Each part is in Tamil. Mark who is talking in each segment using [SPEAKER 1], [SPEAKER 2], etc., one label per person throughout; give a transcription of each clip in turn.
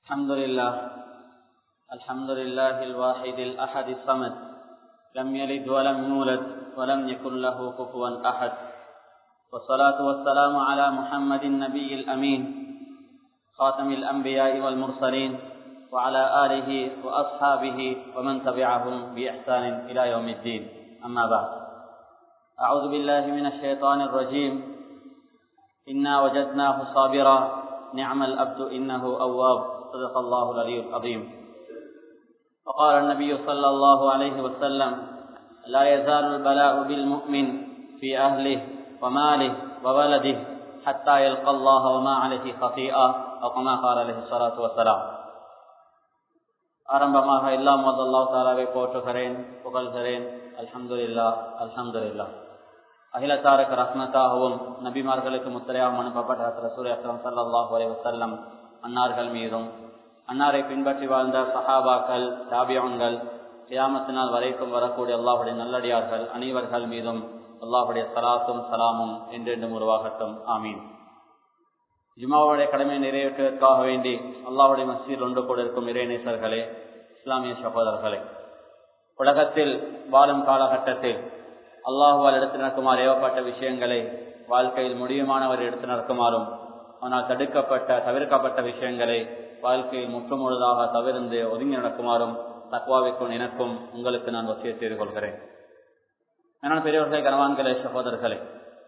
[SPEAKER 1] الحمد لله الحمد لله الواحد الأحد الصمد لم يلد ولم يولد ولم يكن له كفوا أحد والصلاة والسلام على محمد النبي الأمين خاتم الأنبياء والمرسلين وعلى آله وأصحابه ومن تبعهم بإحسان إلى يوم الدين أما بعد أعوذ بالله من الشيطان الرجيم إنا وجدناه صابرا نعم الأبد إنه أواب صدق الله العلي العظيم وقال النبي صلى الله عليه وسلم لا يزال البلاء بالمؤمن في أهله وماله وولده حتى يلقى الله وما عليه خطيئة أو كما قال عليه الصلاة والسلام ஆரம்பமாக எல்லாம் அல்லா தாலாவை போற்றுகிறேன் புகழ்கிறேன் அல்ஹம்துல்லா அல்ஹம்துல்லா அகிலத்தாருக்கு ரஹ்மத்தாகவும் நபிமார்களுக்கு முத்திரையாகவும் அனுப்பப்பட்ட ரசூல் அக்ரம் சல்லாஹூ அலி வசல்லம் அன்னார்கள் மீதும் அன்னாரை பின்பற்றி வாழ்ந்த சஹாபாக்கள் தாபியவன்கள் கியாமத்தினால் வரைக்கும் வரக்கூடிய அல்லாஹுடைய நல்லடியார்கள் அனைவர்கள் மீதும் அல்லாஹுடைய சலாத்தும் சலாமும் என்றென்றும் உருவாகட்டும் ஆமீன் ஜுமாவுடைய கடமை நிறைவேற்றுவதற்காக வேண்டி அல்லாஹுடைய மசீர் ஒன்று கூட இருக்கும் இறைநேசர்களே இஸ்லாமிய சகோதரர்களே உலகத்தில் வாழும் காலகட்டத்தில் அல்லாஹுவால் எடுத்து நடக்குமாறு ஏவப்பட்ட விஷயங்களை வாழ்க்கையில் முடியுமானவர் எடுத்து நடக்குமாறும் ஆனால் தடுக்கப்பட்ட தவிர்க்கப்பட்ட விஷயங்களை வாழ்க்கையில் முற்றுமுழுதாக தவிர்ந்து ஒதுங்கி நடக்குமாறும் தக்குவாவிற்கும் எனக்கும் உங்களுக்கு நான் வசிய செய்து கொள்கிறேன் ஆனால் பெரியவர்களே கனவான்களே சகோதரர்களே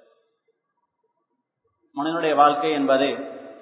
[SPEAKER 1] மனிதனுடைய வாழ்க்கை என்பது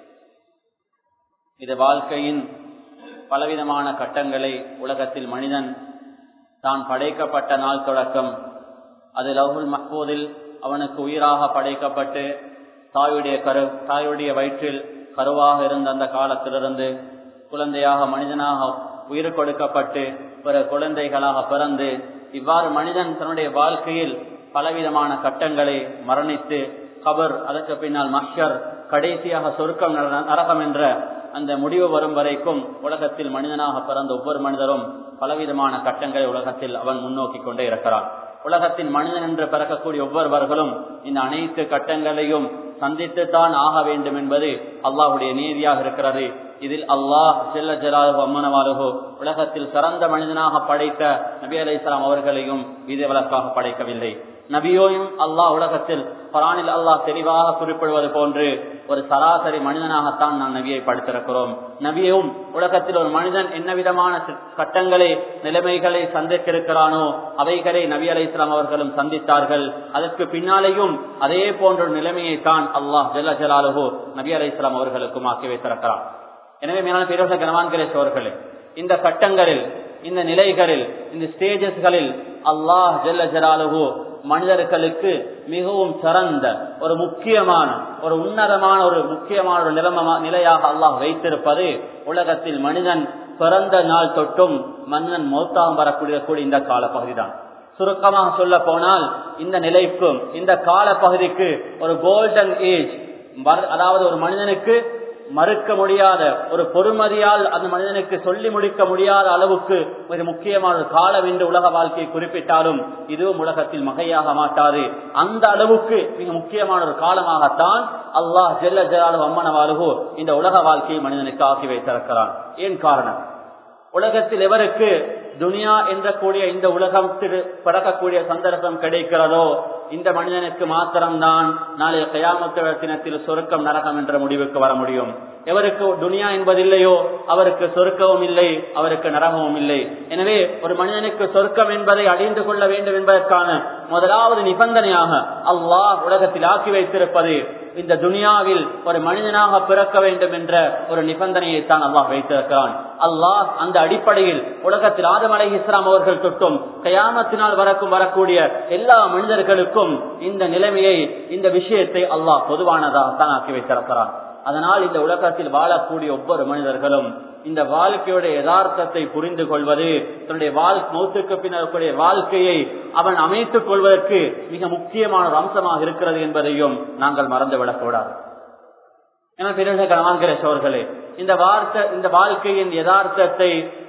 [SPEAKER 1] இது வாழ்க்கையின் பலவிதமான கட்டங்களை உலகத்தில் மனிதன் தான் படைக்கப்பட்ட நாள் தொடக்கம் அது லவ்ஹுல் மஹ்பூதில் அவனுக்கு உயிராக படைக்கப்பட்டு தாயுடைய கரு தாயுடைய வயிற்றில் கருவாக இருந்த அந்த காலத்திலிருந்து குழந்தையாக மனிதனாக உயிர் கொடுக்கப்பட்டு பிற குழந்தைகளாக பிறந்து இவ்வாறு மனிதன் தன்னுடைய வாழ்க்கையில் பலவிதமான கட்டங்களை மரணித்து கபர் அதற்கு பின்னால் மஷர் கடைசியாக சொருக்கம் நரகம் என்ற அந்த முடிவு வரும் வரைக்கும் உலகத்தில் மனிதனாக பிறந்த ஒவ்வொரு மனிதரும் பலவிதமான கட்டங்களை உலகத்தில் அவன் முன்னோக்கி கொண்டே இருக்கிறான் உலகத்தின் மனிதன் என்று பிறக்கக்கூடிய ஒவ்வொருவர்களும் இந்த அனைத்து கட்டங்களையும் சந்தித்துத்தான் ஆக வேண்டும் என்பது அல்லாஹுடைய நீதியாக இருக்கிறது இதில் அல்லாஹ் செல்ல ஜலாலு அம்மனவாலுகோ உலகத்தில் சிறந்த மனிதனாக படைத்த நபி அலை இஸ்லாம் அவர்களையும் விதிவிலக்காக படைக்கவில்லை நபியோயும் அல்லாஹ் உலகத்தில் பரானில் அல்லாஹ் தெளிவாக குறிப்பிடுவது போன்று ஒரு சராசரி மனிதனாகத்தான் நாம் நபியை படுத்திருக்கிறோம் நபியும் உலகத்தில் ஒரு மனிதன் என்ன விதமான கட்டங்களை நிலைமைகளை சந்தித்திருக்கிறானோ அவைகளை நபி அலை இஸ்லாம் அவர்களும் சந்தித்தார்கள் அதற்கு பின்னாலேயும் அதே போன்ற நிலைமையை தான் அல்லாஹ் ஜல்ல ஜலாலுஹோ நபி அலை இஸ்லாம் அவர்களுக்கும் ஆக்கி வைத்திருக்கிறான் எனவே மேலான பெரிய கனவான்களே சோர்களே இந்த கட்டங்களில் இந்த நிலைகளில் இந்த ஸ்டேஜஸ்களில் அல்லாஹ் ஜல்ல ஜலாலுஹோ மனிதர்களுக்கு மிகவும் சிறந்த ஒரு முக்கியமான ஒரு உன்னதமான ஒரு முக்கியமான ஒரு நிலைம நிலையாக அல்லாஹ் வைத்திருப்பது உலகத்தில் மனிதன் பிறந்த நாள் தொட்டும் மன்னன் மௌத்தாகம் வரக்கூடிய கூடிய இந்த கால பகுதிதான் சுருக்கமாக சொல்ல போனால் இந்த நிலைக்கும் இந்த கால பகுதிக்கு ஒரு கோல்டன் ஏஜ் அதாவது ஒரு மனிதனுக்கு மறுக்க முடியாத ஒரு பொறுமதியால் அந்த மனிதனுக்கு சொல்லி முடிக்க முடியாத அளவுக்கு ஒரு முக்கியமான ஒரு காலம் என்று உலக வாழ்க்கையை குறிப்பிட்டாலும் இதுவும் உலகத்தில் மகையாக மாட்டாது அந்த அளவுக்கு மிக முக்கியமான ஒரு காலமாகத்தான் அல்லாஹ் ஜெல்ல ஜலாலு அம்மனவாலுகோ இந்த உலக வாழ்க்கையை மனிதனுக்கு ஆக்கி வைத்திருக்கிறான் ஏன் காரணம் உலகத்தில் எவருக்கு துனியா என்ற கூடிய இந்த உலகத்தில் பிறக்கக்கூடிய சந்தர்ப்பம் கிடைக்கிறதோ இந்த மனிதனுக்கு மாத்திரம்தான் நாளைய கயாமத்த தினத்தில் சொருக்கம் நரகம் என்ற முடிவுக்கு வர முடியும் எவருக்கு துனியா என்பதில்லையோ அவருக்கு சொருக்கவும் இல்லை அவருக்கு நரகமும் இல்லை எனவே ஒரு மனிதனுக்கு சொர்க்கம் என்பதை அடைந்து கொள்ள வேண்டும் என்பதற்கான முதலாவது நிபந்தனையாக அல்லாஹ் உலகத்தில் ஆக்கி வைத்திருப்பது இந்த துனியாவில் ஒரு மனிதனாக பிறக்க வேண்டும் என்ற ஒரு நிபந்தனையை தான் அல்லாஹ் வைத்திருக்கிறான் அல்லாஹ் அந்த அடிப்படையில் உலகத்தில் ஆதம் அலை இஸ்லாம் அவர்கள் தொட்டும் கயாமத்தினால் வரக்கும் வரக்கூடிய எல்லா மனிதர்களுக்கும் இந்த நிலைமையை இந்த விஷயத்தை அல்லாஹ் பொதுவானதாக தான் ஆக்கி வைத்திருக்கிறான் அதனால் இந்த உலகத்தில் வாழக்கூடிய ஒவ்வொரு மனிதர்களும் இந்த வாழ்க்கையுடைய யதார்த்தத்தை புரிந்து கொள்வது தன்னுடைய வாழ் மௌத்துக்கு பின்னக்கூடிய வாழ்க்கையை அவன் அமைத்துக் கொள்வதற்கு மிக முக்கியமான ஒரு அம்சமாக இருக்கிறது என்பதையும் நாங்கள் மறந்துவிடக்கூடாது என பிறகு கணவான்கிற சோர்களே இந்த வார்த்தை இந்த வாழ்க்கையின் யதார்த்தத்தை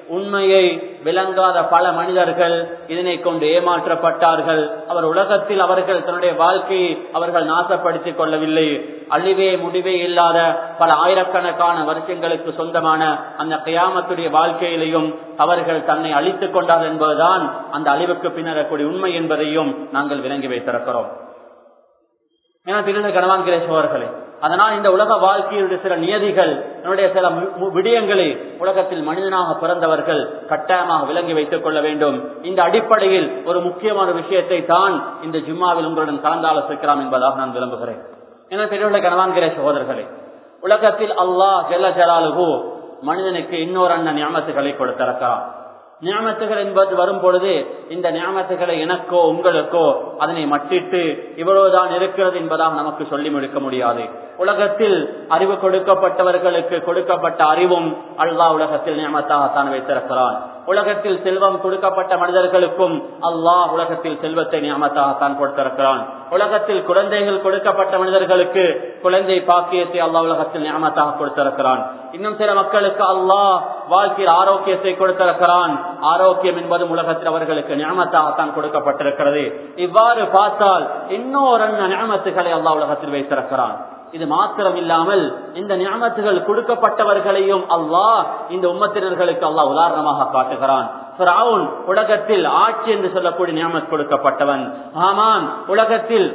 [SPEAKER 1] உண்மையை விளங்காத பல மனிதர்கள் இதனை கொண்டு ஏமாற்றப்பட்டார்கள் அவர் உலகத்தில் அவர்கள் தன்னுடைய வாழ்க்கையை அவர்கள் நாசப்படுத்திக் கொள்ளவில்லை அழிவே முடிவே இல்லாத பல ஆயிரக்கணக்கான வருஷங்களுக்கு சொந்தமான அந்த கியாமத்துடைய வாழ்க்கையிலையும் அவர்கள் தன்னை அழித்துக் கொண்டார் என்பதுதான் அந்த அழிவுக்கு பின்னரக்கூடிய உண்மை என்பதையும் நாங்கள் விளங்கி வைத்திருக்கிறோம் ஏன்னா திருட கணவான் கிரேஸ்வர்களே அதனால் இந்த உலக வாழ்க்கையுடைய சில நியதிகள் என்னுடைய சில விடயங்களை உலகத்தில் மனிதனாக பிறந்தவர்கள் கட்டாயமாக விளங்கி வைத்துக் கொள்ள வேண்டும் இந்த அடிப்படையில் ஒரு முக்கியமான விஷயத்தை தான் இந்த ஜும்மாவில் உங்களுடன் கலந்தாலோசிக்கலாம் என்பதாக நான் விரும்புகிறேன் என பெரியவர்களை கணவான்கிற சகோதரர்களே உலகத்தில் அல்லாஹ் ஜெல்ல ஜலாலுகு மனிதனுக்கு இன்னொரு அண்ணன் ஞாபகத்துகளை கொடுத்திருக்கிறான் ஞாபகத்துகள் என்பது வரும் பொழுது இந்த ஞாபகத்துகளை எனக்கோ உங்களுக்கோ அதனை மட்டிட்டு இவ்வளவுதான் இருக்கிறது என்பதாக நமக்கு சொல்லி முடிக்க முடியாது உலகத்தில் அறிவு கொடுக்கப்பட்டவர்களுக்கு கொடுக்கப்பட்ட அறிவும் அல்லாஹ் உலகத்தில் நியமத்தாகத்தான் வைத்திருக்கிறான் உலகத்தில் செல்வம் கொடுக்கப்பட்ட மனிதர்களுக்கும் அல்லாஹ் உலகத்தில் செல்வத்தை நியமத்தாகத்தான் கொடுத்திருக்கிறான் உலகத்தில் குழந்தைகள் கொடுக்கப்பட்ட மனிதர்களுக்கு குழந்தை பாக்கியத்தை அல்லாஹ் உலகத்தில் நியமத்தாக கொடுத்திருக்கிறான் இன்னும் சில மக்களுக்கு அல்லாஹ் வாழ்க்கையில் ஆரோக்கியத்தை கொடுத்திருக்கிறான் ஆரோக்கியம் என்பதும் உலகத்தில் அவர்களுக்கு நியமத்தாகத்தான் கொடுக்கப்பட்டிருக்கிறது இவ்வாறு பார்த்தால் இன்னொரு நியமத்துகளை அல்லாஹ் உலகத்தில் வைத்திருக்கிறான் இது மாத்திரம் இல்லாமல் இந்த ஞாபகத்துகள் கொடுக்கப்பட்டவர்களையும் அல்லாஹ் இந்த உம்மத்தினர்களுக்கு அல்லாஹ் உதாரணமாக காட்டுகிறான் உலகத்தில் ஆட்சி என்று சொல்லக்கூடிய ஞாபகம் கொடுக்கப்பட்டவன் ஆமான் உலகத்தில்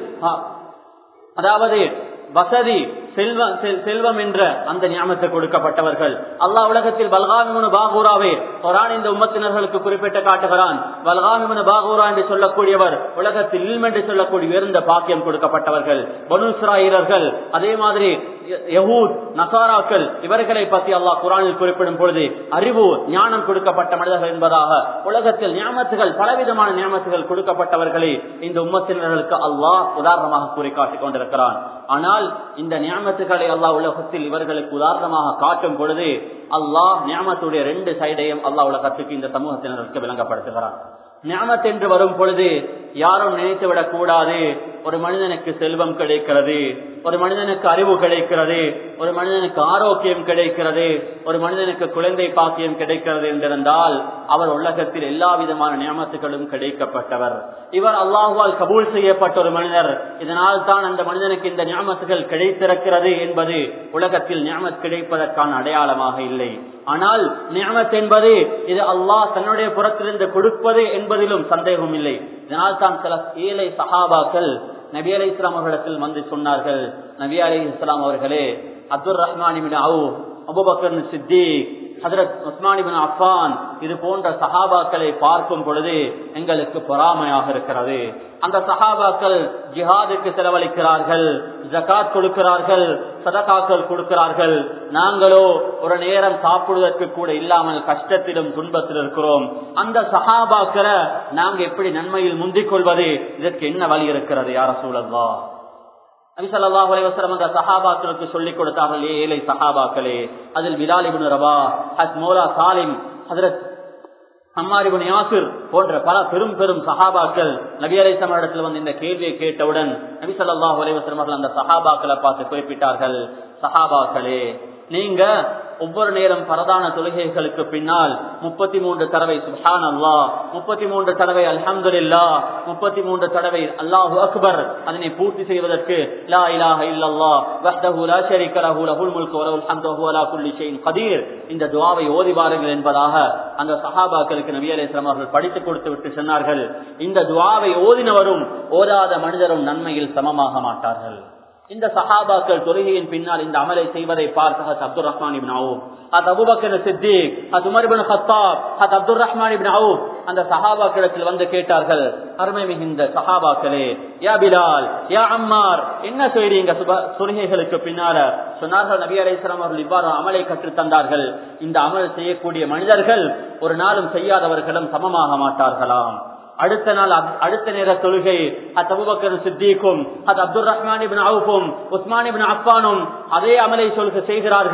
[SPEAKER 1] அதாவது வசதி செல்வம் செல்வம் என்ற அந்த ஞாபகத்தை கொடுக்கப்பட்டவர்கள் அல்லாஹ் உலகத்தில் பல்காமிமுனு பாகூராவே குரான் இந்த உம்மத்தினர்களுக்கு குறிப்பிட்டு காட்டுகிறான் பல்காமிமுனு பாகூரா என்று சொல்லக்கூடியவர் உலகத்தில் இல்ம் என்று சொல்லக்கூடிய உயர்ந்த பாக்கியம் கொடுக்கப்பட்டவர்கள் பனுஸ்ராயிரர்கள் அதே மாதிரி யஹூத் நசாராக்கள் இவர்களை பற்றி அல்லாஹ் குரானில் குறிப்பிடும் பொழுது அறிவு ஞானம் கொடுக்கப்பட்ட மனிதர்கள் என்பதாக உலகத்தில் ஞாபகத்துகள் பலவிதமான ஞாபகத்துகள் கொடுக்கப்பட்டவர்களை இந்த உம்மத்தினர்களுக்கு அல்லாஹ் உதாரணமாக கூறி காட்டிக் கொண்டிருக்கிறான் ஆனால் இந்த ஞாபகத்துகளை அல்லாஹ் உலகத்தில் இவர்களுக்கு உதாரணமாக காட்டும் பொழுது அல்லாஹ் ஞாபகத்துடைய ரெண்டு சைடையும் அல்லாஹ் உலகத்துக்கு இந்த சமூகத்தினருக்கு விளங்கப்படுத்துகிறான் ஞாபகத் என்று வரும் பொழுது யாரும் நினைத்து விடக் கூடாது ஒரு மனிதனுக்கு செல்வம் கிடைக்கிறது ஒரு மனிதனுக்கு அறிவு கிடைக்கிறது ஒரு மனிதனுக்கு ஆரோக்கியம் கிடைக்கிறது ஒரு மனிதனுக்கு குழந்தை பாக்கியம் கிடைக்கிறது என்றிருந்தால் அவர் உலகத்தில் எல்லா விதமான நியமத்துகளும் கிடைக்கப்பட்டவர் இவர் அல்லாஹுவால் கபூல் செய்யப்பட்ட ஒரு மனிதர் இதனால் தான் அந்த மனிதனுக்கு இந்த ஞாபகத்துகள் கிடைத்திருக்கிறது என்பது உலகத்தில் ஞாபகம் கிடைப்பதற்கான அடையாளமாக இல்லை ஆனால் நியமத் என்பது இது அல்லாஹ் தன்னுடைய புறத்திலிருந்து கொடுப்பது என்பதிலும் சந்தேகம் இல்லை இதனால் தான் சில ஏழை சஹாபாக்கள் நபி அலி இஸ்லாம் அவர்களிடத்தில் வந்து சொன்னார்கள் நபி அலி இஸ்லாம் அவர்களே அப்துல் ரஹ்மான் அபுபக்கர் சித்திக் ஹதரத் உஸ்மானிபின் அஃபான் இது போன்ற சஹாபாக்களை பார்க்கும் பொழுது எங்களுக்கு பொறாமையாக இருக்கிறது அந்த சஹாபாக்கள் ஜிஹாதுக்கு செலவழிக்கிறார்கள் ஜகாத் கொடுக்கிறார்கள் சதகாக்கள் கொடுக்கிறார்கள் நாங்களோ ஒரு நேரம் சாப்பிடுவதற்கு கூட இல்லாமல் கஷ்டத்திலும் துன்பத்தில் இருக்கிறோம் அந்த சஹாபாக்களை நாங்க எப்படி நன்மையில் முந்திக் கொள்வது இதற்கு என்ன வழி இருக்கிறது யார சூழல்வா நபிசல்லாஹ் அலைவசரம் அந்த சஹாபாக்களுக்கு சொல்லிக் கொடுத்தார்கள் ஏழை சஹாபாக்களே அதில் பிலாலிபின் ரபா ஹத் மோலா சாலிம் ஹதரத் அம்மாரிபுன் யாசிர் போன்ற பல பெரும் பெரும் சஹாபாக்கள் நபி அலை சமரிடத்தில் வந்து இந்த கேள்வியை கேட்டவுடன் நபி சொல்லாஹ் அலைவசரம் அவர்கள் அந்த சஹாபாக்களை பார்த்து குறிப்பிட்டார்கள் சஹாபாக்களே நீங்க ஒவ்வொரு நேரம் பரதான தொழுகைகளுக்கு பின்னால் முப்பத்தி மூன்று தடவை சுஹான் அல்லா முப்பத்தி மூன்று தடவை அல்ஹம்துல்லா முப்பத்தி மூன்று தடவை அல்லாஹு அக்பர் அதனை பூர்த்தி செய்வதற்கு லா இலாஹ இல்லல்லா வஹ்தஹு லா ஷரீக லஹு லஹுல் முல்கு வ லஹுல் ஹம்து வ லா குல்லி ஷைஇன் கதீர் இந்த துஆவை ஓதி பாருங்கள் என்பதாக அந்த சஹாபாக்களுக்கு நபி அலைஹிஸ்ஸலாம் அவர்கள் படித்து கொடுத்து விட்டு சொன்னார்கள் இந்த துஆவை ஓதினவரும் ஓதாத மனிதரும் நன்மையில் சமமாக மாட்டார்கள் இந்த சஹாபாக்கள் தொழுகையின் பின்னால் இந்த அமலை செய்வதை பார்த்த அப்துல் ரஹ்மான் இபின் அவுப் அது அபுபக்கர் சித்திக் அது உமர் இபின் ஹத்தாப் அது அப்துல் ரஹ்மான் இபின் அவுப் அந்த சஹாபாக்களிடத்தில் வந்து கேட்டார்கள் அருமை மிகுந்த சஹாபாக்களே யா பிலால் யா அம்மார் என்ன செய்றீங்க சுப தொழுகைகளுக்கு பின்னால சொன்னார்கள் நபி அலைஹிஸ்ஸலாம் அவர்கள் இவ்வாறு அமலை கற்றுத் தந்தார்கள் இந்த அமல் செய்யக்கூடிய மனிதர்கள் ஒரு நாளும் செய்யாதவர்களும் சமமாக மாட்டார்களாம் அடுத்த நாள் அடுத்த நேர தொழுகை அது அபுபக்கர் சித்திக்கும் அது அப்துல் ரஹ்மான் அவுஃபும் உஸ்மான் அப்பானும் அதே அமலை சொல்க செய்கிறார்கள்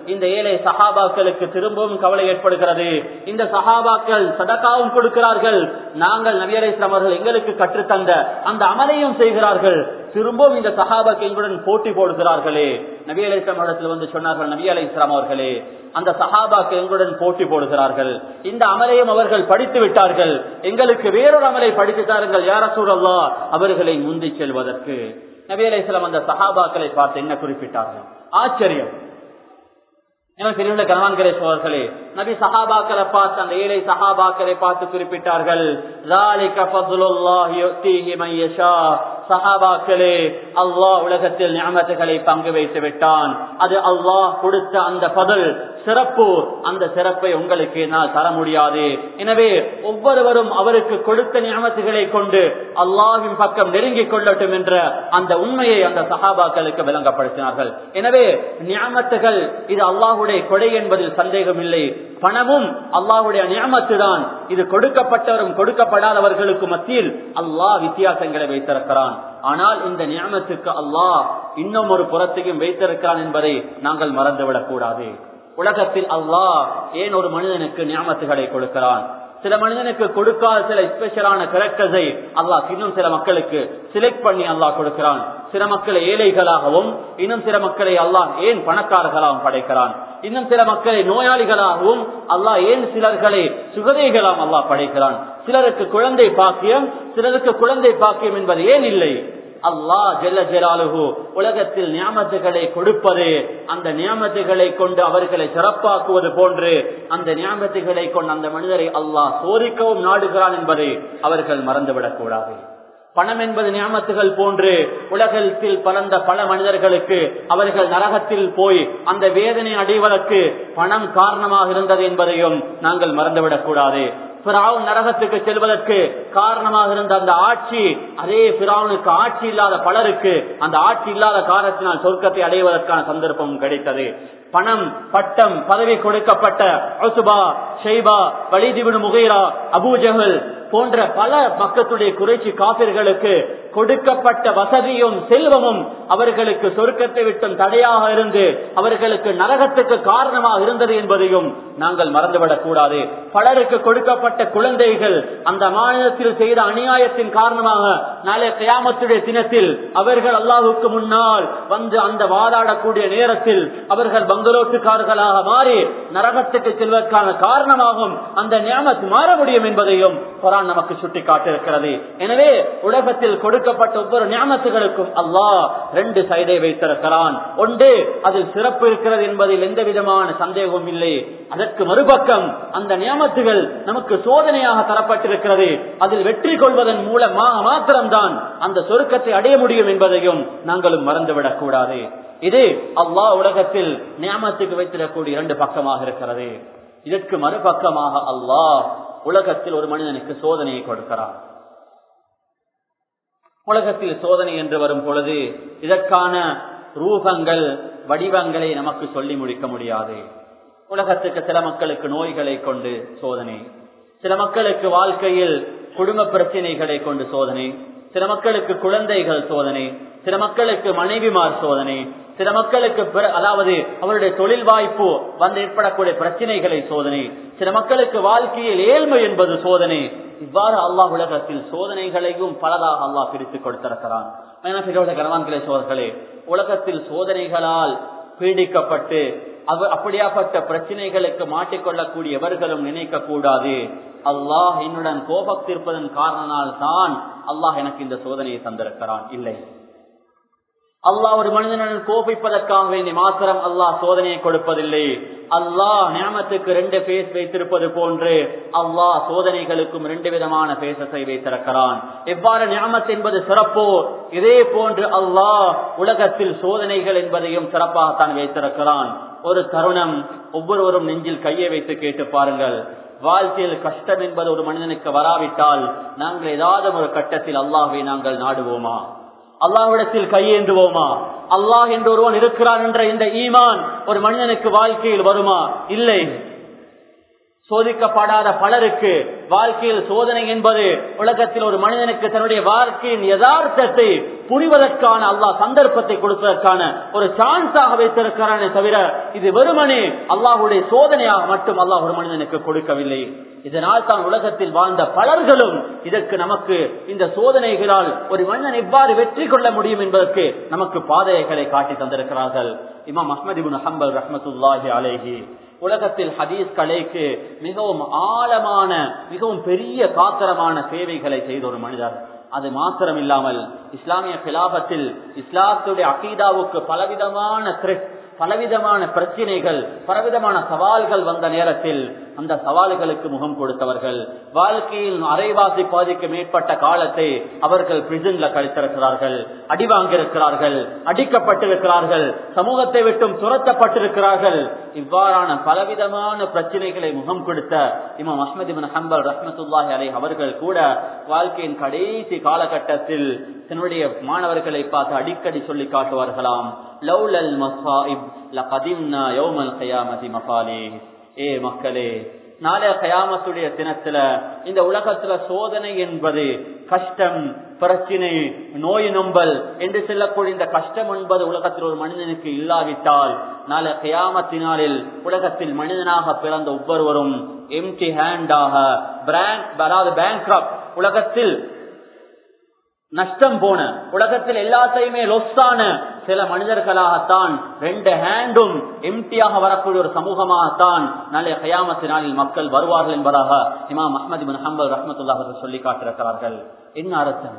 [SPEAKER 1] இந்த ஏழை சஹாபாக்களுக்கு திரும்பவும் கவலை ஏற்படுகிறது இந்த சஹாபாக்கள் சதக்காவும் கொடுக்கிறார்கள் நாங்கள் நபி அலை அவர்கள் எங்களுக்கு கற்றுத்தந்த அந்த அமலையும் செய்கிறார்கள் திரும்பவும் இந்த சஹாபாக்கு எங்களுடன் போட்டி போடுகிறார்களே நபி அலை இடத்தில் வந்து சொன்னார்கள் நபி அலை இஸ்லாம் அவர்களே அந்த சஹாபாக்கு எங்களுடன் போட்டி போடுகிறார்கள் இந்த அமலையும் அவர்கள் படித்து விட்டார்கள் எங்களுக்கு வேறொரு அமலை படித்து தாருங்கள் யார சூழல்லா அவர்களை முந்தி செல்வதற்கு நபி அலை அந்த சஹாபாக்களை பார்த்து என்ன குறிப்பிட்டார்கள் ஆச்சரியம் பெரிய கணவான்களே சோழர்களே நபி சஹாபாக்களை பார்த்து அந்த ஏழை சஹாபாக்களை பார்த்து குறிப்பிட்டார்கள் சஹாபாக்களே அல்லாஹ் உலகத்தில் ஞாபகத்துகளை பங்கு வைத்து விட்டான் அது அல்லாஹ் கொடுத்த அந்த பதில் சிறப்பு அந்த சிறப்பை உங்களுக்கு என்னால் தர முடியாது எனவே ஒவ்வொருவரும் அவருக்கு கொடுத்த ஞாபகத்துகளை கொண்டு அல்லாஹின் பக்கம் நெருங்கிக் கொள்ளட்டும் என்ற அந்த உண்மையை அந்த சஹாபாக்களுக்கு விளங்கப்படுத்தினார்கள் எனவே ஞாபகத்துகள் இது அல்லாஹுடைய கொடை என்பதில் சந்தேகம் இல்லை பணமும் அல்லாஹுடைய நியமத்து தான் இது கொடுக்கப்பட்டவரும் கொடுக்கப்படாதவர்களுக்கு மத்தியில் அல்லாஹ் வித்தியாசங்களை வைத்திருக்கிறான் ஆனால் இந்த நியமத்துக்கு அல்லாஹ் இன்னும் ஒரு புறத்தையும் வைத்திருக்கிறான் என்பதை நாங்கள் மறந்துவிடக் கூடாது உலகத்தில் அல்லாஹ் ஏன் ஒரு மனிதனுக்கு நியமத்துகளை கொடுக்கிறான் சில மனிதனுக்கு கொடுக்காத சில ஸ்பெஷலான கேரக்டர்ஸை அல்லாஹ் இன்னும் சில மக்களுக்கு செலக்ட் பண்ணி அல்லாஹ் கொடுக்கிறான் சில மக்களை ஏழைகளாகவும் இன்னும் சில மக்களை அல்லாஹ் ஏன் பணக்காரர்களாகவும் படைக்கிறான் இன்னும் சில மக்களை நோயாளிகளாகவும் அல்லாஹ் ஏன் சிலர்களை சுகதைகளாம் அல்லாஹ் படைக்கிறான் சிலருக்கு குழந்தை பாக்கியம் சிலருக்கு குழந்தை பாக்கியம் என்பது ஏன் இல்லை அல்லாஹ் ஜெல்ல ஜெலாலுகு உலகத்தில் நியாமத்துகளை கொடுப்பது அந்த நியாமத்துகளை கொண்டு அவர்களை சிறப்பாக்குவது போன்று அந்த நியாமத்துகளை கொண்டு அந்த மனிதரை அல்லாஹ் சோதிக்கவும் நாடுகிறான் என்பதை அவர்கள் மறந்துவிடக் கூடாது பணம் என்பது நியமத்துகள் போன்று உலகத்தில் பறந்த பல மனிதர்களுக்கு அவர்கள் நரகத்தில் போய் அந்த வேதனை அடைவதற்கு பணம் காரணமாக இருந்தது என்பதையும் நாங்கள் மறந்துவிடக் கூடாது பிராவுன் நரகத்துக்கு செல்வதற்கு காரணமாக இருந்த அந்த ஆட்சி அதே பிராவுனுக்கு ஆட்சி இல்லாத பலருக்கு அந்த ஆட்சி இல்லாத காரணத்தினால் சொர்க்கத்தை அடைவதற்கான சந்தர்ப்பம் கிடைத்தது பணம் பட்டம் பதவி கொடுக்கப்பட்ட அசுபா ஷெய்பா வலிதிபின் முகைரா அபூஜகல் போன்ற பல மக்கத்துடைய குறைச்சி காப்பிர்களுக்கு கொடுக்கப்பட்ட வசதியும் செல்வமும் அவர்களுக்கு சொர்க்கத்தை விட்டும் தடையாக இருந்து அவர்களுக்கு நரகத்துக்கு காரணமாக இருந்தது என்பதையும் நாங்கள் மறந்துவிடக் கூடாது பலருக்கு கொடுக்கப்பட்ட குழந்தைகள் அந்த மாநிலத்தில் செய்த அநியாயத்தின் காரணமாக நாளை கயாமத்துடைய தினத்தில் அவர்கள் அல்லாஹுக்கு முன்னால் வந்து அந்த வாதாடக்கூடிய நேரத்தில் அவர்கள் பங்களோட்டுக்காரர்களாக மாறி நரகத்துக்கு செல்வதற்கான காரணமாகும் அந்த நியமத் மாற முடியும் என்பதையும் குரான் நமக்கு சுட்டி காட்டிருக்கிறது எனவே உலகத்தில் கொடுக்கப்பட்ட ஒவ்வொரு நியமத்துகளுக்கும் அல்லாஹ் ரெண்டு சைடை வைத்திருக்கிறான் ஒன்று அதில் சிறப்பு இருக்கிறது என்பதில் எந்த விதமான சந்தேகமும் இல்லை அதற்கு மறுபக்கம் அந்த நியமத்துகள் நமக்கு சோதனையாக தரப்பட்டிருக்கிறது அதில் வெற்றி கொள்வதன் மூலமாக மாத்திரம்தான் அந்த சொருக்கத்தை அடைய முடியும் என்பதையும் நாங்களும் மறந்துவிடக் கூடாது இது அல்லாஹ் உலகத்தில் நியமத்துக்கு வைத்திடக்கூடிய இரண்டு பக்கமாக இருக்கிறது இதற்கு மறுபக்கமாக அல்லாஹ் உலகத்தில் ஒரு மனிதனுக்கு சோதனையை கொடுக்கிறார் உலகத்தில் சோதனை என்று வரும் பொழுது இதற்கான ரூபங்கள் வடிவங்களை நமக்கு சொல்லி முடிக்க முடியாது உலகத்துக்கு சில மக்களுக்கு நோய்களை கொண்டு சோதனை சில மக்களுக்கு வாழ்க்கையில் குடும்ப பிரச்சனைகளை கொண்டு சோதனை சில மக்களுக்கு குழந்தைகள் சோதனை சில மக்களுக்கு மனைவிமார் சோதனை சில மக்களுக்கு அதாவது அவருடைய தொழில் வாய்ப்பு வந்து ஏற்படக்கூடிய பிரச்சனைகளை சோதனை சில மக்களுக்கு வாழ்க்கையில் ஏழ்மை என்பது சோதனை இவ்வாறு அல்லாஹ் உலகத்தில் சோதனைகளையும் பலதாக அல்லாஹ் பிரித்துக் கொடுத்திருக்கிறான் கணவான்களே சோதர்களே உலகத்தில் சோதனைகளால் பீடிக்கப்பட்டு அப்படியாப்பட்ட பிரச்சனைகளுக்கு மாட்டிக்கொள்ளக்கூடியவர்களும் நினைக்க கூடாது அல்லாஹ் என்னுடன் கோபத்திருப்பதன் காரணனால் தான் அல்லாஹ் எனக்கு இந்த சோதனையை தந்திருக்கிறான் இல்லை அல்லாஹ் ஒரு மனிதனுடன் கோபிப்பதற்காக வேண்டி மாத்திரம் அல்லாஹ் சோதனையை கொடுப்பதில்லை அல்லாஹ் நியமத்துக்கு ரெண்டு பேஸ் வைத்திருப்பது போன்று அல்லாஹ் சோதனைகளுக்கும் ரெண்டு விதமான பேசஸை வைத்திருக்கிறான் எவ்வாறு நியமத் என்பது சிறப்போ இதே போன்று அல்லாஹ் உலகத்தில் சோதனைகள் என்பதையும் சிறப்பாகத்தான் வைத்திருக்கிறான் ஒரு தருணம் ஒவ்வொருவரும் நெஞ்சில் கையை வைத்து கேட்டு பாருங்கள் வாழ்க்கையில் கஷ்டம் என்பது ஒரு மனிதனுக்கு வராவிட்டால் நாங்கள் ஏதாவது ஒரு கட்டத்தில் அல்லாஹை நாங்கள் நாடுவோமா அல்லாஹ்விடத்தில் கையேந்துவோமா அல்லாஹ் என்று ஒருவன் இருக்கிறான் என்ற இந்த ஈமான் ஒரு மனிதனுக்கு வாழ்க்கையில் வருமா இல்லை சோதிக்கப்படாத பலருக்கு வாழ்க்கையில் சோதனை என்பது உலகத்தில் ஒரு மனிதனுக்கு தன்னுடைய வாழ்க்கையின் யதார்த்தத்தை புரிவதற்கான அல்லாஹ் சந்தர்ப்பத்தை கொடுப்பதற்கான ஒரு சான்ஸாக வைத்திருக்கிறானே தவிர இது வெறுமனே அல்லாஹுடைய சோதனையாக மட்டும் அல்லாஹ் ஒரு மனிதனுக்கு கொடுக்கவில்லை இதனால் தான் உலகத்தில் வாழ்ந்த பலர்களும் இதற்கு நமக்கு இந்த சோதனைகளால் ஒரு மனிதன் எவ்வாறு வெற்றி கொள்ள முடியும் என்பதற்கு நமக்கு பாதைகளை காட்டி தந்திருக்கிறார்கள் இமாம் அஹமதிபுன் ஹம்பல் ரஹமத்துல்லாஹி அலேஹி உலகத்தில் ஹதீஸ் கலைக்கு மிகவும் ஆழமான மிகவும் பெரிய காத்திரமான சேவைகளை செய்த ஒரு மனிதர் அது மாத்திரம் இல்லாமல் இஸ்லாமிய கிலாபத்தில் இஸ்லாத்துடைய அகீதாவுக்கு பலவிதமான த்ரெட் பலவிதமான பிரச்சனைகள் பலவிதமான சவால்கள் வந்த நேரத்தில் அந்த சவால்களுக்கு முகம் கொடுத்தவர்கள் வாழ்க்கையில் அரைவாசி பாதிக்கு மேற்பட்ட காலத்தை அவர்கள் பிரிசன்ல கழித்திருக்கிறார்கள் அடி வாங்கியிருக்கிறார்கள் அடிக்கப்பட்டிருக்கிறார்கள் சமூகத்தை விட்டும் துரத்தப்பட்டிருக்கிறார்கள் இவ்வாறான பலவிதமான பிரச்சனைகளை முகம் கொடுத்த இமாம் அஹமது பின் ஹம்பல் ரஹமத்துல்லாஹி அலை அவர்கள் கூட வாழ்க்கையின் கடைசி காலகட்டத்தில் தன்னுடைய மாணவர்களை பார்த்து அடிக்கடி சொல்லி காட்டுவார்களாம் லவ்லல் மசாயிப் லகதிம்னா யௌமல் கயாமதி மசாலே ஏ மக்களே நாளைய கயாமத்துடைய தினத்துல இந்த உலகத்துல சோதனை என்பது கஷ்டம் பிரச்சினை நோய் நொம்பல் என்று சொல்லக்கூடிய இந்த கஷ்டம் என்பது உலகத்தில் ஒரு மனிதனுக்கு இல்லாவிட்டால் நாளை கயாமத்தினாலில் உலகத்தில் மனிதனாக பிறந்த ஒவ்வொருவரும் எம்டி ஹேண்டாக பிராங்க் அதாவது பேங்க் உலகத்தில் நஷ்டம் போன உலகத்தில் எல்லாத்தையுமே லொஸ்ஸான சில மனிதர்களாகத்தான் ரெண்டு ஹேண்டும் எம்டியாக வரக்கூடிய ஒரு சமூகமாகத்தான் நாளைய கயாமத்தினாலில் மக்கள் வருவார்கள் என்பதாக இமாம் அஹமது பின் ஹம்பல் ரஹமத்துல்லா அவர்கள் சொல்லி காட்டிருக்கிறார்கள் என்ன அர்த்தம்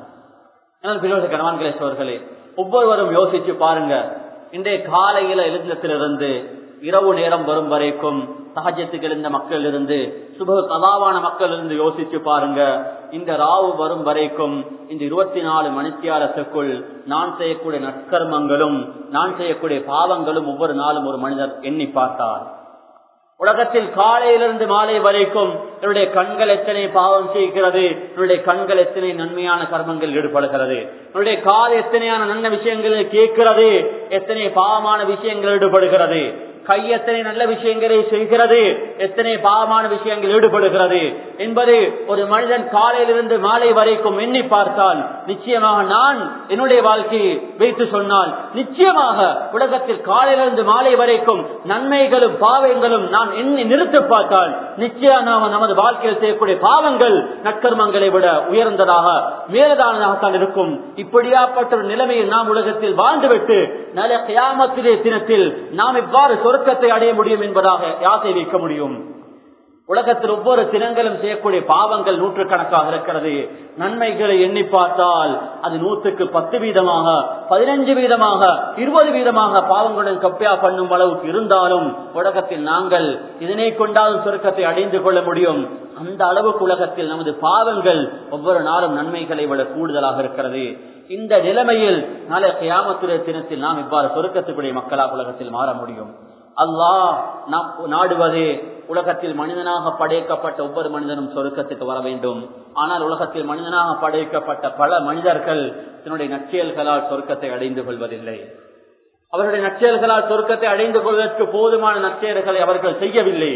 [SPEAKER 1] கணவான்களே சோர்களே ஒவ்வொருவரும் யோசிச்சு பாருங்க இன்றைய காலையில எழுந்தத்திலிருந்து இரவு நேரம் வரும் வரைக்கும் சகஜத்துக்கு எழுந்த மக்கள் இருந்து சுப கதாவான மக்கள் இருந்து யோசிச்சு பாருங்க இந்த ராவு வரும் வரைக்கும் இந்த இருபத்தி நாலு மணித்தியாலத்துக்குள் நான் செய்யக்கூடிய நற்கர்மங்களும் நான் செய்யக்கூடிய பாவங்களும் ஒவ்வொரு நாளும் ஒரு மனிதர் எண்ணி பார்த்தார் உலகத்தில் காலையிலிருந்து மாலை வரைக்கும் என்னுடைய கண்கள் எத்தனை பாவம் செய்கிறது என்னுடைய கண்கள் எத்தனை நன்மையான கர்மங்கள் ஈடுபடுகிறது என்னுடைய கால் எத்தனையான நல்ல விஷயங்களை கேட்கிறது எத்தனை பாவமான விஷயங்கள் ஈடுபடுகிறது கை எத்தனை நல்ல விஷயங்களை செய்கிறது எத்தனை பாவமான விஷயங்கள் ஈடுபடுகிறது என்பது ஒரு மனிதன் காலையிலிருந்து மாலை வரைக்கும் எண்ணி பார்த்தால் நிச்சயமாக நான் என்னுடைய வாழ்க்கையை வைத்து சொன்னால் நிச்சயமாக உலகத்தில் காலையிலிருந்து மாலை வரைக்கும் நன்மைகளும் பாவங்களும் நான் எண்ணி நிறுத்தி பார்த்தால் நிச்சயமாக நமது வாழ்க்கையில் செய்யக்கூடிய பாவங்கள் நற்கர்மங்களை விட உயர்ந்ததாக மேலதானதாகத்தான் இருக்கும் இப்படியாப்பட்ட ஒரு நிலைமையில் நாம் உலகத்தில் வாழ்ந்துவிட்டு நல்ல கியாமத்திலே தினத்தில் நாம் இவ்வாறு சொர்க்கத்தை அடைய முடியும் என்பதாக யாசை வைக்க முடியும் உலகத்தில் ஒவ்வொரு தினங்களும் செய்யக்கூடிய பாவங்கள் நூற்றுக்கணக்காக இருக்கிறது நன்மைகளை எண்ணி பார்த்தால் அது நூற்றுக்கு பத்து வீதமாக பதினஞ்சு வீதமாக இருபது வீதமாக பாவங்களுடன் கப்பையா பண்ணும் அளவுக்கு இருந்தாலும் உலகத்தில் நாங்கள் இதனை கொண்டாலும் சுருக்கத்தை அடைந்து கொள்ள முடியும் அந்த அளவுக்கு உலகத்தில் நமது பாவங்கள் ஒவ்வொரு நாளும் நன்மைகளை விட கூடுதலாக இருக்கிறது இந்த நிலைமையில் நாளை கியாமத்துடைய தினத்தில் நாம் இவ்வாறு சொருக்கத்துக்குரிய மக்களாக உலகத்தில் மாற முடியும் அல்லாஹ் நாடுவது உலகத்தில் மனிதனாக படைக்கப்பட்ட ஒவ்வொரு மனிதனும் சொருக்கத்துக்கு வர வேண்டும் ஆனால் உலகத்தில் மனிதனாக படைக்கப்பட்ட பல மனிதர்கள் தன்னுடைய நற்செயல்களால் சொருக்கத்தை அடைந்து கொள்வதில்லை அவருடைய நற்செயல்களால் சொருக்கத்தை அடைந்து கொள்வதற்கு போதுமான நற்செயல்களை அவர்கள் செய்யவில்லை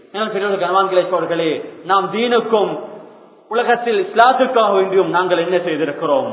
[SPEAKER 1] கனவான்களே நாம் தீனுக்கும் உலகத்தில் இஸ்லாத்துக்காக வேண்டியும் நாங்கள் என்ன செய்திருக்கிறோம்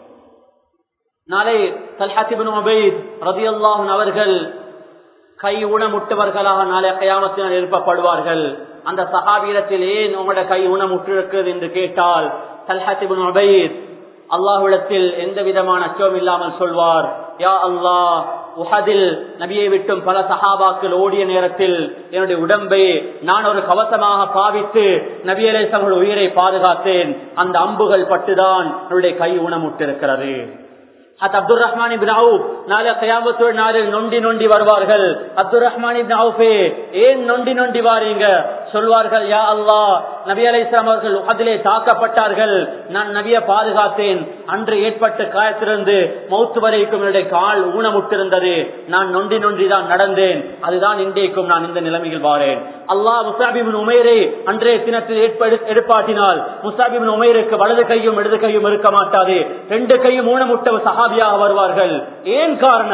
[SPEAKER 1] நாளை சல்ஹாத்திபின் ரதி அவர்கள் கை ஊனமுட்டவர்களாக நாளை கயாமத்தினால் எழுப்பப்படுவார்கள் அந்த சகாபீரத்தில் ஏன் உங்களோட கை ஊனமுற்றிருக்கிறது என்று கேட்டால் சல்ஹாத்திபின் அபைத் அல்லாஹுடத்தில் எந்த விதமான அச்சம் இல்லாமல் சொல்வார் யா அல்லாஹ் உஹதில் நபியை விட்டும் பல சஹாபாக்கள் ஓடிய நேரத்தில் என்னுடைய உடம்பை நான் ஒரு கவசமாக பாவித்து நபியலேசங்களுடைய உயிரை பாதுகாத்தேன் அந்த அம்புகள் பட்டுதான் என்னுடைய கை ஊனமுட்டிருக்கிறது அப்துல் ரஹ்மான் நாளை கயாமத்தோடு நாளில் நொண்டி நொண்டி வருவார்கள் அப்துல் ரஹ்மான் ஏன் நொண்டி நொண்டி வாரீங்க சொல்வார்கள் யா அல்லா நபி அலை இஸ்லாம் அவர்கள் அதிலே தாக்கப்பட்டார்கள் நான் நபியை பாதுகாத்தேன் அன்று ஏற்பட்ட காயத்திலிருந்து மௌத்து வரைக்கும் என்னுடைய கால் ஊனமுட்டிருந்தது நான் நொண்டி நொண்டி தான் நடந்தேன் அதுதான் இன்றைக்கும் நான் இந்த நிலைமையில் வாரேன் அல்லாஹ் முசாபிபின் உமையரை அன்றைய தினத்தில் எடுப்பாட்டினால் முசாபிபின் உமையருக்கு வலது கையும் இடது கையும் இருக்க மாட்டாது ரெண்டு கையும் ஊனமுட்ட சகாபியாக வருவார்கள் ஏன் காரணம்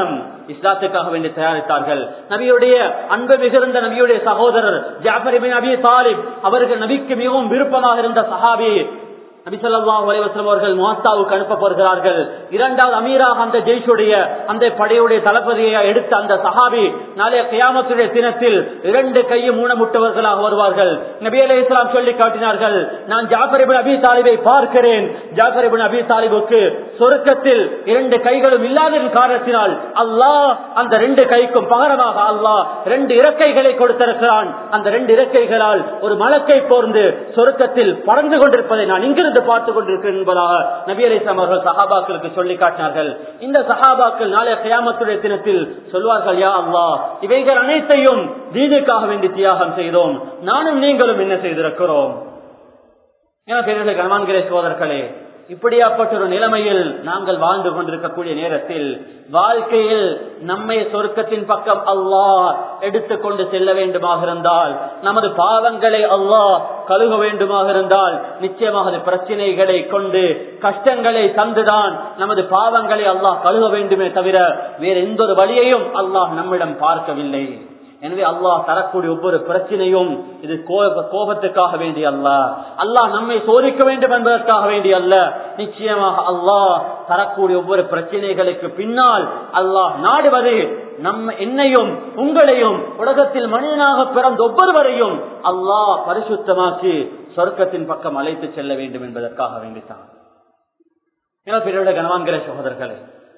[SPEAKER 1] இஸ்லாத்துக்காக வேண்டி தயாரித்தார்கள் நபியுடைய அன்பு மிகுந்த நபியுடைய சகோதரர் ஜாஃபர் இபின் அபி தாலிப் அவர்கள் நபிக்கு மிகவும் விருப்பமாக இருந்த சஹாபி நபி ஸல்லல்லாஹு அலைஹி வஸல்லம் அவர்கள் முவாத்தாவுக்கு அனுப்பப்படுகிறார்கள் இரண்டாவது அமீராக அந்த ஜெய்ஷுடைய அந்த படையுடைய தளபதியை எடுத்த அந்த சஹாபி நாளைய கியாமத்துடைய தினத்தில் இரண்டு கையும் ஊனமுட்டவர்களாக வருவார்கள் நபி அலைஹி இஸ்லாம் சொல்லி காட்டினார்கள் நான் ஜாஃபர் இப்னு அபி தாலிபை பார்க்கிறேன் ஜாஃபர் இப்னு அபி தாலிபுக்கு சொர்க்கத்தில் இரண்டு கைகளும் இல்லாத காரணத்தினால் அல்லாஹ் அந்த ரெண்டு கைக்கும் பகரமாக அல்லாஹ் ரெண்டு இறக்கைகளை கொடுத்திருக்கிறான் அந்த ரெண்டு இறக்கைகளால் ஒரு மலக்கை போர்ந்து சொர்க்கத்தில் பறந்து கொண்டிருப்பதை நான் இங்கிருந்து பார்த்துக் கொண்டிருக்கிறேன் என்பதாக நபி அலிஸ்லாம் அவர்கள் சஹாபாக்களுக்கு சொல்லி காட்டினார்கள் இந்த சஹாபாக்கள் நாளைய கியாமத்துடைய தினத்தில் சொல்வார்கள் யா அல்லாஹ் இவைகள் அனைத்தையும் தீனுக்காக வேண்டி தியாகம் செய்தோம் நானும் நீங்களும் என்ன செய்திருக்கிறோம் என பெரியவர்கள் கனவான்கிறே சோதர்களே இப்படியாப்பட்ட ஒரு நிலைமையில் நாங்கள் வாழ்ந்து கொண்டிருக்கக்கூடிய நேரத்தில் வாழ்க்கையில் நம்மை சொர்க்கத்தின் பக்கம் அல்லாஹ் எடுத்துக்கொண்டு செல்ல வேண்டுமாக இருந்தால் நமது பாவங்களை அல்லாஹ் கழுக வேண்டுமாக இருந்தால் நிச்சயமாக அது பிரச்சனைகளை கொண்டு கஷ்டங்களை தந்துதான் நமது பாவங்களை அல்லாஹ் கழுக வேண்டுமே தவிர வேற எந்த ஒரு வழியையும் அல்லாஹ் நம்மிடம் பார்க்கவில்லை எனவே அல்லாஹ் தரக்கூடிய ஒவ்வொரு பிரச்சனையும் இது கோபத்துக்காக வேண்டிய அல்ல அல்லாஹ் நம்மை சோதிக்க வேண்டும் என்பதற்காக வேண்டிய அல்ல நிச்சயமாக அல்லாஹ் தரக்கூடிய ஒவ்வொரு பிரச்சனைகளுக்கு பின்னால் அல்லாஹ் நாடுவது நம்ம என்னையும் உங்களையும் உலகத்தில் மனிதனாக பிறந்த ஒவ்வொருவரையும் அல்லாஹ் பரிசுத்தமாக்கி சொர்க்கத்தின் பக்கம் அழைத்து செல்ல வேண்டும் என்பதற்காக வேண்டித்தான் பிறருடைய கனவான்கிற சகோதரர்களே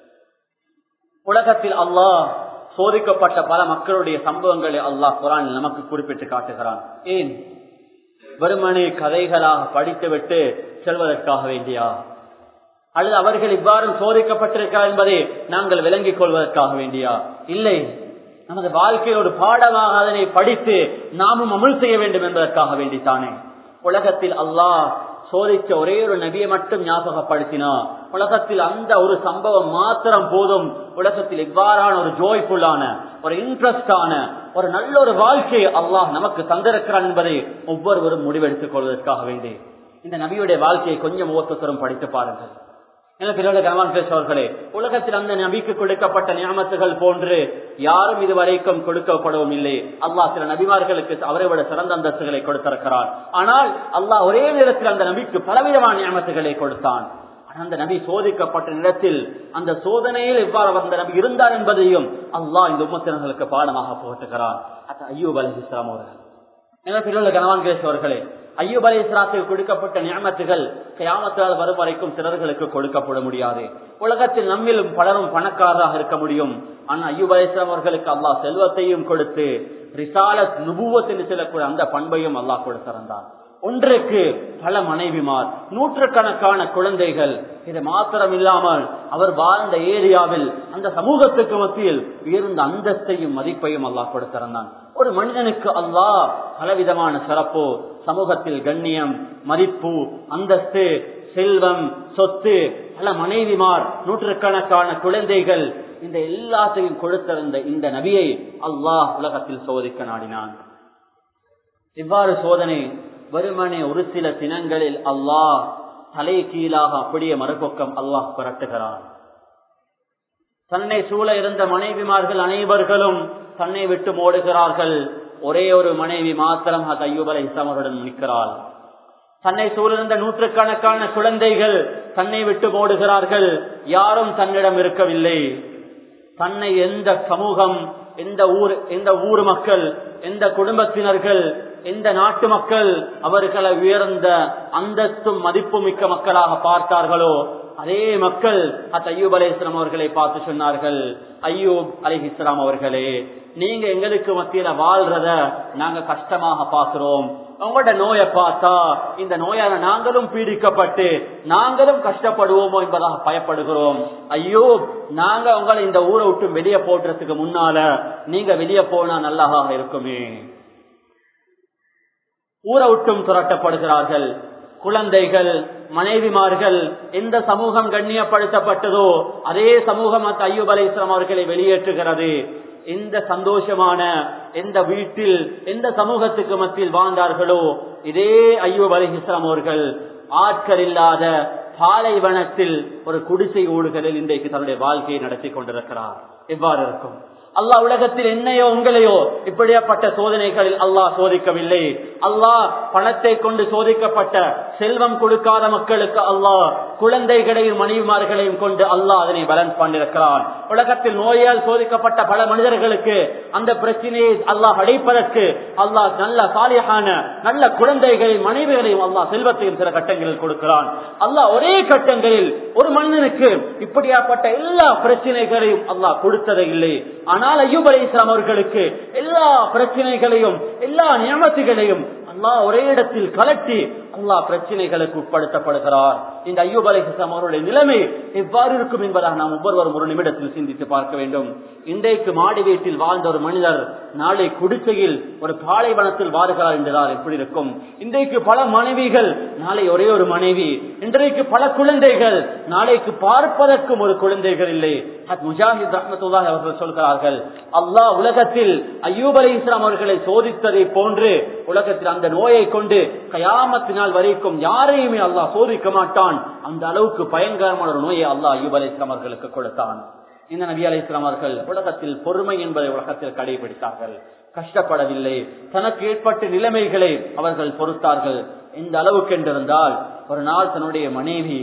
[SPEAKER 1] உலகத்தில் அல்லாஹ் சோதிக்கப்பட்ட பல மக்களுடைய சம்பவங்களை அல்லாஹ் குரான் நமக்கு குறிப்பிட்டு காட்டுகிறான் ஏன் வெறுமனே கதைகளாக படித்துவிட்டு செல்வதற்காக வேண்டியா அல்லது அவர்கள் இவ்வாறு சோதிக்கப்பட்டிருக்கிறார் என்பதை நாங்கள் விளங்கிக் கொள்வதற்காக வேண்டியா இல்லை நமது வாழ்க்கையில் ஒரு பாடமாக அதனை படித்து நாமும் அமுல் செய்ய வேண்டும் என்பதற்காக வேண்டித்தானே உலகத்தில் அல்லாஹ் சோதிச்ச ஒரே ஒரு நபியை மட்டும் ஞாபகப்படுத்தினா உலகத்தில் அந்த ஒரு சம்பவம் மாத்திரம் போதும் உலகத்தில் இவ்வாறான ஒரு ஜோய்ஃபுல்லான ஒரு இன்ட்ரெஸ்டான ஒரு நல்ல ஒரு வாழ்க்கையை அல்லாஹ் நமக்கு தந்திருக்கிறான் என்பதை ஒவ்வொருவரும் முடிவெடுத்துக் கொள்வதற்காக வேண்டி இந்த நபியுடைய வாழ்க்கையை கொஞ்சம் ஒவ்வொருத்தரும் படித்து பாருங்கள் அவர்களே உலகத்தில் அந்த நபிக்கு கொடுக்கப்பட்ட நியமத்துகள் போன்று யாரும் இதுவரைக்கும் கொடுக்கப்படவும் இல்லை அல்லாஹ் சில நபிமார்களுக்கு அவரை விட சிறந்த அந்தஸ்துகளை கொடுத்திருக்கிறான் ஆனால் அல்லாஹ் ஒரே நேரத்தில் அந்த நபிக்கு பலவிதமான நியமத்துகளை கொடுத்தான் அந்த நபி சோதிக்கப்பட்ட நேரத்தில் அந்த சோதனையில் எவ்வாறு அந்த நபி இருந்தார் என்பதையும் அல்லாஹ் இந்த உம்மத்தினர்களுக்கு பாடமாக புகட்டுகிறான் ஐயூப் அலி இஸ்லாம் அவர்கள் கனவான்கேஸ்வர்களே ஐயூப் அலி இஸ்லாத்துக்கு கொடுக்கப்பட்ட நியமத்துகள் கயாமத்தால் வரும் வரைக்கும் சிலர்களுக்கு கொடுக்கப்பட முடியாது உலகத்தில் நம்மிலும் பலரும் பணக்காரராக இருக்க முடியும் ஆனா ஐயூப் அலி இஸ்லாம் அவர்களுக்கு அல்லாஹ் செல்வத்தையும் கொடுத்து ரிசாலத் நுபுவத்தில் செல்லக்கூடிய அந்த பண்பையும் அல்லாஹ் கொடுத்திருந்தார் ஒன்றுக்கு பல மனைவிமார் நூற்றுக்கணக்கான குழந்தைகள் இது மாத்திரம் இல்லாமல் அவர் வாழ்ந்த ஏரியாவில் அந்த சமூகத்துக்கு மத்தியில் உயர்ந்த அந்தஸ்தையும் மதிப்பையும் அல்லாஹ் கொடுத்திருந்தான் ஒரு மனிதனுக்கு அல்லாஹ் பலவிதமான சிறப்பு சமூகத்தில் கண்ணியம் மதிப்பு அந்தஸ்து செல்வம் சொத்து பல மனைவிமார் நூற்றுக்கணக்கான குழந்தைகள் இந்த எல்லாத்தையும் கொடுத்திருந்த இந்த நபியை அல்லாஹ் உலகத்தில் சோதிக்க நாடினான் இவ்வாறு சோதனை வெறுமனே ஒரு சில தினங்களில் அல்லாஹ் தலை கீழாக அப்படியே மறுபக்கம் அல்லாஹ் புரட்டுகிறான் தன்னை சூழ இருந்த மனைவிமார்கள் அனைவர்களும் தன்னை விட்டு ஓடுகிறார்கள் ஒரே ஒரு மனைவி மாத்திரம் அது ஐயூப் அலை இஸ்லாமருடன் நிற்கிறாள் தன்னை சூழ்ந்த நூற்றுக்கணக்கான குழந்தைகள் தன்னை விட்டு ஓடுகிறார்கள் யாரும் தன்னிடம் இருக்கவில்லை தன்னை எந்த சமூகம் எந்த ஊர் எந்த ஊர் மக்கள் எந்த குடும்பத்தினர்கள் எந்த நாட்டு மக்கள் அவர்களை உயர்ந்த அந்தஸ்தும் மதிப்பும் மிக்க மக்களாக பார்த்தார்களோ அதே மக்கள் அத் ஐயூப் அலி இஸ்லாம் அவர்களை பார்த்து சொன்னார்கள் ஐயூப் அலி இஸ்லாம் அவர்களே நீங்க எங்களுக்கு மத்தியில வாழ்றத நாங்க கஷ்டமாக பாக்குறோம் உங்களோட நோயை பார்த்தா இந்த நோயால நாங்களும் பீடிக்கப்பட்டு நாங்களும் கஷ்டப்படுவோமோ என்பதாக பயப்படுகிறோம் ஐயோ நாங்க உங்களை இந்த ஊரை விட்டு வெளியே போடுறதுக்கு முன்னால நீங்க வெளியே போனா நல்லாக இருக்குமே ஊரை விட்டும் துரட்டப்படுகிறார்கள் குழந்தைகள் மனைவிமார்கள் எந்த சமூகம் கண்ணியப்படுத்தப்பட்டதோ அதே சமூகம் ஐயூப் அலை இஸ்லாம் அவர்களை வெளியேற்றுகிறது எந்த சந்தோஷமான எந்த வீட்டில் எந்த சமூகத்துக்கு மத்தியில் வாழ்ந்தார்களோ இதே ஐயூப் அலி இஸ்லாம் அவர்கள் ஆட்கள் இல்லாத பாலைவனத்தில் ஒரு குடிசை ஊடுகளில் இன்றைக்கு தன்னுடைய வாழ்க்கையை நடத்தி கொண்டிருக்கிறார் எவ்வாறு இருக்கும் அல்லாஹ் உலகத்தில் என்னையோ உங்களையோ இப்படியாப்பட்ட சோதனைகளில் அல்லாஹ் சோதிக்கவில்லை அல்லாஹ் பணத்தை கொண்டு சோதிக்கப்பட்ட செல்வம் கொடுக்காத மக்களுக்கு அல்லாஹ் குழந்தைகளையும் மனைவிமார்களையும் கொண்டு அல்லாஹ் அதனை பேலன்ஸ் பண்ணிருக்கிறான் உலகத்தில் நோயால் சோதிக்கப்பட்ட பல மனிதர்களுக்கு அந்த பிரச்சனையை அல்லாஹ் அடைப்பதற்கு அல்லாஹ் நல்ல சாலியான நல்ல குழந்தைகளையும் மனைவிகளையும் அல்லாஹ் செல்வத்தையும் சில கட்டங்களில் கொடுக்கிறான் அல்லாஹ் ஒரே கட்டங்களில் ஒரு மனிதனுக்கு இப்படியாப்பட்ட எல்லா பிரச்சனைகளையும் அல்லாஹ் கொடுத்ததே இல்லை ஆனால் ஐயூப் அலி இஸ்லாம் அவர்களுக்கு எல்லா பிரச்சனைகளையும் எல்லா நியமத்துகளையும் அல்லாஹ் ஒரே இடத்தில் கலட்டி அல்லாஹ் பிரச்சனைகளுக்கு உட்படுத்தப்படுகிறார் இந்த ஐயூப் அலி இஸ்லாம் அவருடைய நிலைமை எவ்வாறு இருக்கும் என்பதாக நாம் ஒவ்வொருவரும் ஒரு நிமிடத்தில் சிந்தித்து பார்க்க வேண்டும் இன்றைக்கு மாடி வீட்டில் வாழ்ந்த ஒரு மனிதர் நாளை குடிசையில் ஒரு பாலைவனத்தில் வாருகிறார் என்றால் எப்படி இருக்கும் இன்றைக்கு பல மனைவிகள் நாளை ஒரே ஒரு மனைவி இன்றைக்கு பல குழந்தைகள் நாளைக்கு பார்ப்பதற்கும் ஒரு குழந்தைகள் இல்லை முஜாஹித் ரஹமத்துல்லாஹ் அவர்கள் சொல்கிறார்கள் அல்லாஹ் உலகத்தில் ஐயூப் அலி இஸ்லாம் அவர்களை சோதித்ததை போன்று உலகத்தில் அந்த நோயை கொண்டு கயாமத்தினால் வரைக்கும் யாரையுமே அல்லாஹ் சோதிக்க மாட்டான் அந்த அளவுக்கு பயங்கரமான ஒரு நோயை அல்லாஹ் ஐயூப் அலி இஸ்லாம் அவர்களுக்கு கொடுத்தான் இந்த நபி அலி இஸ்லாம் அவர்கள் உலகத்தில் பொறுமை என்பதை உலகத்தில் கடைபிடித்தார்கள் கஷ்டப்படவில்லை தனக்கு ஏற்பட்ட நிலைமைகளை அவர்கள் பொறுத்தார்கள் இந்த அளவுக்கு என்றிருந்தால் ஒரு நாள் தன்னுடைய மனைவி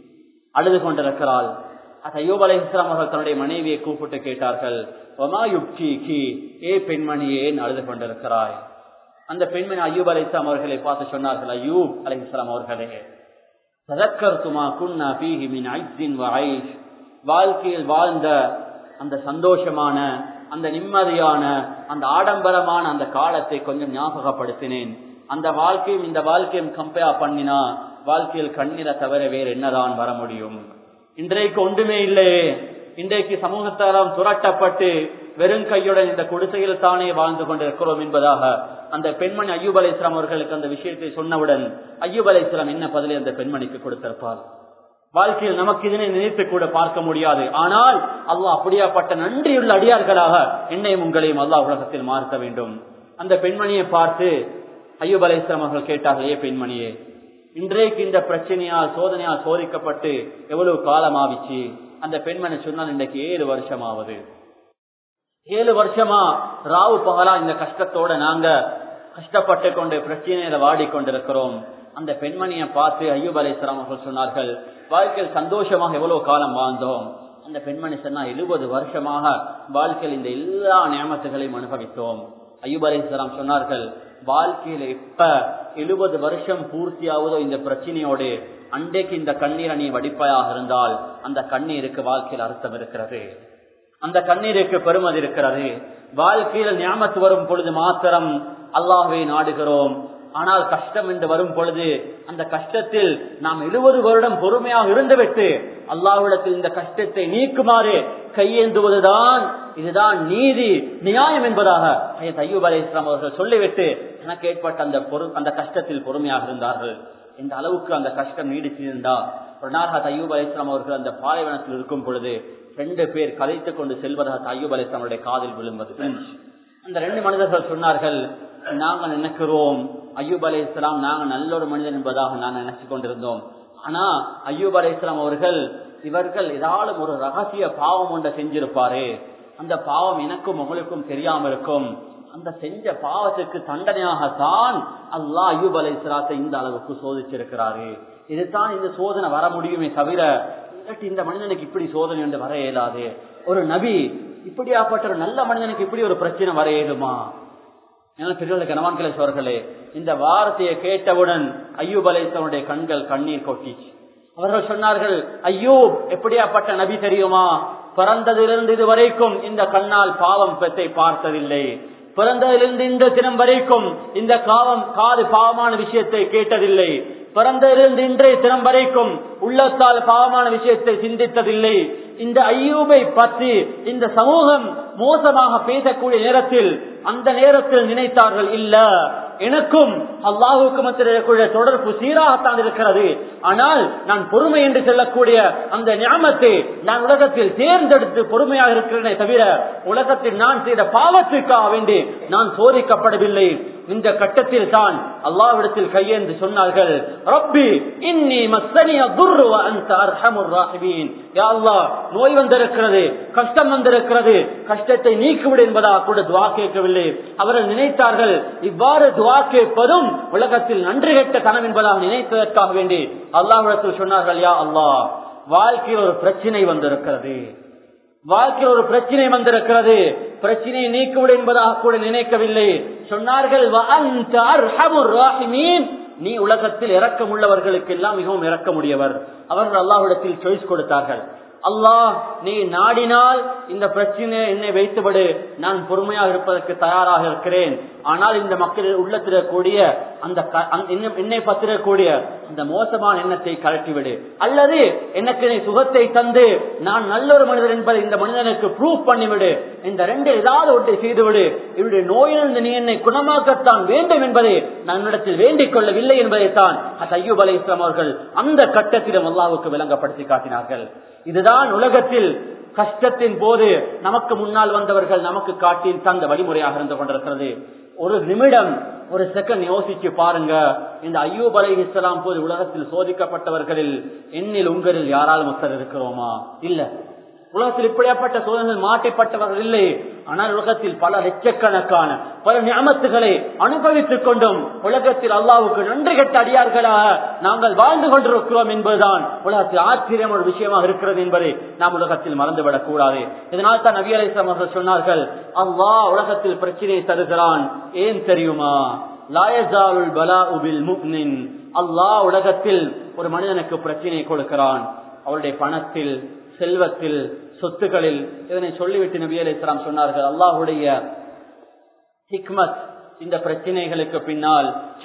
[SPEAKER 1] அழுது கொண்டிருக்கிறாள் ஐயோப் அலை இஸ்லாம் அவர்கள் தன்னுடைய மனைவியை கூப்பிட்டு கேட்டார்கள் ஒமா யுக்தி கி ஏ பெண்மணியே ஏன் அழுது கொண்டிருக்கிறாய் அந்த பெண்மணி ஐயூப் அலை இஸ்லாம் அவர்களை பார்த்து சொன்னார்கள் ஐயூப் அலை இஸ்லாம் அவர்களே ததக்கர்த்துமா குன்னா பீஹி மின் ஐசின் ஐஷ் வாழ்க்கையில் வாழ்ந்த அந்த சந்தோஷமான அந்த நிம்மதியான அந்த ஆடம்பரமான அந்த காலத்தை கொஞ்சம் ஞாபகப்படுத்தினேன் அந்த வாழ்க்கையும் இந்த வாழ்க்கையும் கம்பேர் பண்ணினா வாழ்க்கையில் கண்ணீரை தவிர வேறு என்னதான் வர முடியும் இன்றைக்கு ஒன்றுமே இல்லையே இன்றைக்கு சமூகத்தாரம் துரட்டப்பட்டு வெறும் கையுடன் இந்த குடிசையில் தானே வாழ்ந்து கொண்டிருக்கிறோம் என்பதாக அந்த பெண்மணி ஐயூப் அலை இஸ்லாம் அவர்களுக்கு அந்த விஷயத்தை சொன்னவுடன் ஐயூப் அலை இஸ்லாம் என்ன பதிலை அந்த பெண்மணிக்கு கொடுத்திருப்பார் வாழ்க்கையில் நமக்கு இதனை நினைத்து கூட பார்க்க முடியாது ஆனால் அல்லாஹ் அப்படியாப்பட்ட நன்றியுள்ள அடியார்களாக என்னையும் உங்களையும் அல்லாஹ் உலகத்தில் மாற்ற வேண்டும் அந்த பெண்மணியை பார்த்து ஐயூப் அலை இஸ்லாம் அவர்கள் கேட்டார்கள் ஏ பெண்மணியே இன்றைக்கு இந்த பிரச்சனையால் சோதனையால் சோதிக்கப்பட்டு எவ்வளவு காலம் ஆவிச்சு அந்த பெண்மணி சொன்னால் இன்றைக்கு ஏழு வருஷம் ஆகுது ஏழு வருஷமா ராவு பகலா இந்த கஷ்டத்தோட நாங்க கஷ்டப்பட்டு கொண்டு பிரச்சனையில வாடிக்கொண்டிருக்கிறோம் அந்த பெண்மணியை பார்த்து ஐயூப் அலி இஸ்லாம் அவர்கள் சொன்னார்கள் வாழ்க்கையில் சந்தோஷமாக எவ்வளவு காலம் வாழ்ந்தோம் அந்த பெண்மணி சொன்னா எழுபது வருஷமாக வாழ்க்கையில் இந்த எல்லா நியமத்துகளையும் அனுபவித்தோம் ஐயூப் அலி இஸ்லாம் சொன்னார்கள் வாழ்க்கையில எப்ப எழுபது வருஷம் பூர்த்தியாவதோ இந்த பிரச்சனையோடு அன்றைக்கு இந்த கண்ணீரை நீ வடிப்பாயாக இருந்தால் அந்த கண்ணீருக்கு வாழ்க்கையில் அர்த்தம் இருக்கிறது அந்த கண்ணீருக்கு பெருமதி இருக்கிறது வாழ்க்கையில் ஞாபத்து வரும் பொழுது மாத்திரம் அல்லாஹுவை நாடுகிறோம் ஆனால் கஷ்டம் என்று வரும் பொழுது அந்த கஷ்டத்தில் நாம் எழுபது வருடம் பொறுமையாக இருந்துவிட்டு அல்லாஹ்விடத்தில் இந்த கஷ்டத்தை நீக்குமாறு கையேந்துவதுதான் இதுதான் நீதி நியாயம் என்பதாக ஐயூப் அலி இஸ்லாம் அவர்கள் சொல்லிவிட்டு எனக்கு ஏற்பட்ட அந்த பொறு அந்த கஷ்டத்தில் பொறுமையாக இருந்தார்கள் இந்த அளவுக்கு அந்த கஷ்டம் நீடிச்சிருந்தா ஒரு நாள் ஐயூப் அலி இஸ்லாம் அவர்கள் அந்த பாலைவனத்தில் இருக்கும் பொழுது ரெண்டு பேர் கலைத்துக் கொண்டு செல்வதாக ஐயூப் அலி இஸ்லாமுடைய காதில் விழுந்தது அந்த ரெண்டு மனிதர்கள் சொன்னார்கள் நாங்க நினைக்கிறோம் ஐயூப் அலி இஸ்லாம் நாங்க நல்ல ஒரு மனிதன் என்பதாக நான் நினைச்சு கொண்டிருந்தோம் ஆனா ஐயூப் அலி இஸ்லாம் அவர்கள் இவர்கள் ஏதாவது ஒரு ரகசிய பாவம் ஒன்றை செஞ்சிருப்பாரு அந்த பாவம் எனக்கும் உங்களுக்கும் தெரியாம இருக்கும் அந்த செஞ்ச பாவத்துக்கு தண்டனையாகத்தான் அல்லாஹ் ஐயூப் அலி இஸ்லாத்தை இந்த அளவுக்கு சோதிச்சிருக்கிறாரு இதுதான் இந்த சோதனை வர முடியுமே தவிர இந்த மனிதனுக்கு இப்படி சோதனை வந்து வர இயலாது ஒரு நபி இப்படியாப்பட்ட ஒரு நல்ல மனிதனுக்கு இப்படி ஒரு பிரச்சனை வர இயலுமா பெரியவர்கள் கனவான்களே சோர்களே இந்த வார்த்தையை கேட்டவுடன் ஐயூப் அலைத்தவனுடைய கண்கள் கண்ணீர் கொட்டிச்சு அவர்கள் சொன்னார்கள் ஐயூப் எப்படியாப்பட்ட நபி தெரியுமா பிறந்ததிலிருந்து இது வரைக்கும் இந்த கண்ணால் பாவம் பெத்தை பார்த்ததில்லை பிறந்ததிலிருந்து இந்த தினம் வரைக்கும் இந்த காவம் காது பாவமான விஷயத்தை கேட்டதில்லை பிறந்ததிலிருந்து இன்றைய தினம் வரைக்கும் உள்ளத்தால் பாவமான விஷயத்தை சிந்தித்ததில்லை இந்த ஐயூபை பற்றி இந்த சமூகம் மோசமாக பேசக்கூடிய நேரத்தில் அந்த நேரத்தில் நினைத்தார்கள் இல்ல எனக்கும் அல்லாஹுக்கும் மத்திய தொடர்பு சீராகத்தான் இருக்கிறது ஆனால் நான் பொறுமை என்று சொல்லக்கூடிய அந்த ஞாபகத்தை நான் உலகத்தில் தேர்ந்தெடுத்து பொறுமையாக இருக்கிறேனே தவிர உலகத்தில் நான் செய்த பாவத்திற்காக வேண்டி நான் சோதிக்கப்படவில்லை இந்த கட்டத்தில் தான் அல்லாவிடத்தில் கையேந்து சொன்னார்கள் ரப்பி இன்னி மஸ்தனிய துர்ரு அந்த அர்ஹமுர் ராஹிமீன் யா அல்லாஹ் நோய் வந்திருக்கிறது கஷ்டம் வந்திருக்கிறது கஷ்டத்தை நீக்கிவிடு என்பதாக கூட துவா கேட்கவில்லை அவர்கள் நினைத்தார்கள் இவ்வாறு துவா கேட்பதும் உலகத்தில் நன்றி கெட்ட தனம் என்பதாக நினைத்ததற்காக வேண்டி அல்லாஹ்விடத்தில் சொன்னார்கள் யா அல்லாஹ் வாழ்க்கையில் ஒரு பிரச்சனை வந்திருக்கிறது வாழ்க்கையில் ஒரு பிரச்சனை வந்திருக்கிறது பிரச்சனையை நீக்குவிடு என்பதாக கூட நினைக்கவில்லை சொன்னார்கள் நீ உலகத்தில் இறக்கம் உள்ளவர்களுக்கு எல்லாம் மிகவும் இறக்க முடியவர் அவர்கள் அல்லாஹ்விடத்தில் சாய்ஸ் கொடுத்தார்கள் அல்லாஹ் நீ நாடினால் இந்த பிரச்சனையை என்னை வைத்துவிடு நான் பொறுமையாக இருப்பதற்கு தயாராக இருக்கிறேன் ஆனால் இந்த மக்கள் உள்ளத்திடக்கூடிய அந்த என்னை பத்திரக்கூடிய அந்த மோசமான எண்ணத்தை கலட்டிவிடு அல்லது எனக்கு நீ சுகத்தை தந்து நான் நல்ல ஒரு மனிதர் என்பதை இந்த மனிதனுக்கு ப்ரூவ் பண்ணிவிடு இந்த ரெண்டு ஏதாவது ஒன்றை செய்துவிடு இவருடைய நோயிலிருந்து நீ என்னை குணமாக்கத்தான் வேண்டும் என்பதை நான் இடத்தில் வேண்டிக் கொள்ளவில்லை என்பதைத்தான் ஐயூப் அலி இஸ்லாம் அவர்கள் அந்த கட்டத்திலும் அல்லாவுக்கு விளங்கப்படுத்தி காட்டினார்கள் இதுதான் உலகத்தில் கஷ்டத்தின் போது நமக்கு முன்னால் வந்தவர்கள் நமக்கு காட்டி தந்த வழிமுறையாக இருந்து கொண்டிருக்கிறது ஒரு நிமிடம் ஒரு செகண்ட் யோசிச்சு பாருங்க இந்த ஐயூப் அலை இஸ்லாம் போது உலகத்தில் சோதிக்கப்பட்டவர்களில் எண்ணில் உங்களில் யாராலும் ஒருத்தர் இருக்கிறோமா இல்ல உலகத்தில் இப்படியாப்பட்ட சோதனைகள் மாட்டிப்பட்டவர்கள் இல்லை ஆனால் உலகத்தில் பல லட்சக்கணக்கான பல ஞாபகத்துகளை அனுபவித்துக் கொண்டும் உலகத்தில் அல்லாவுக்கு நன்றி கெட்ட அடியார்களாக நாங்கள் வாழ்ந்து கொண்டிருக்கிறோம் என்பதுதான் உலகத்தில் ஆச்சரியம் ஒரு விஷயமாக இருக்கிறது என்பதை நாம் உலகத்தில் மறந்துவிடக் கூடாது இதனால் தான் நபி அலிஸ்லாம் அவர்கள் சொன்னார்கள் அல்லாஹ் உலகத்தில் பிரச்சனையை தருகிறான் ஏன் தெரியுமா லாயசாலுல் பலா உபில் முக்னின் அல்லாஹ் உலகத்தில் ஒரு மனிதனுக்கு பிரச்சனை கொடுக்கிறான் அவருடைய பணத்தில் செல்வத்தில் சொத்துக்களில் இதனை சொல்லிவிட்டு நபி அலி இஸ்லாம் சொன்னார்கள் அல்லாஹுடைய ஹிக்மத் இந்த பிரச்சனைகளுக்கு பின்னால்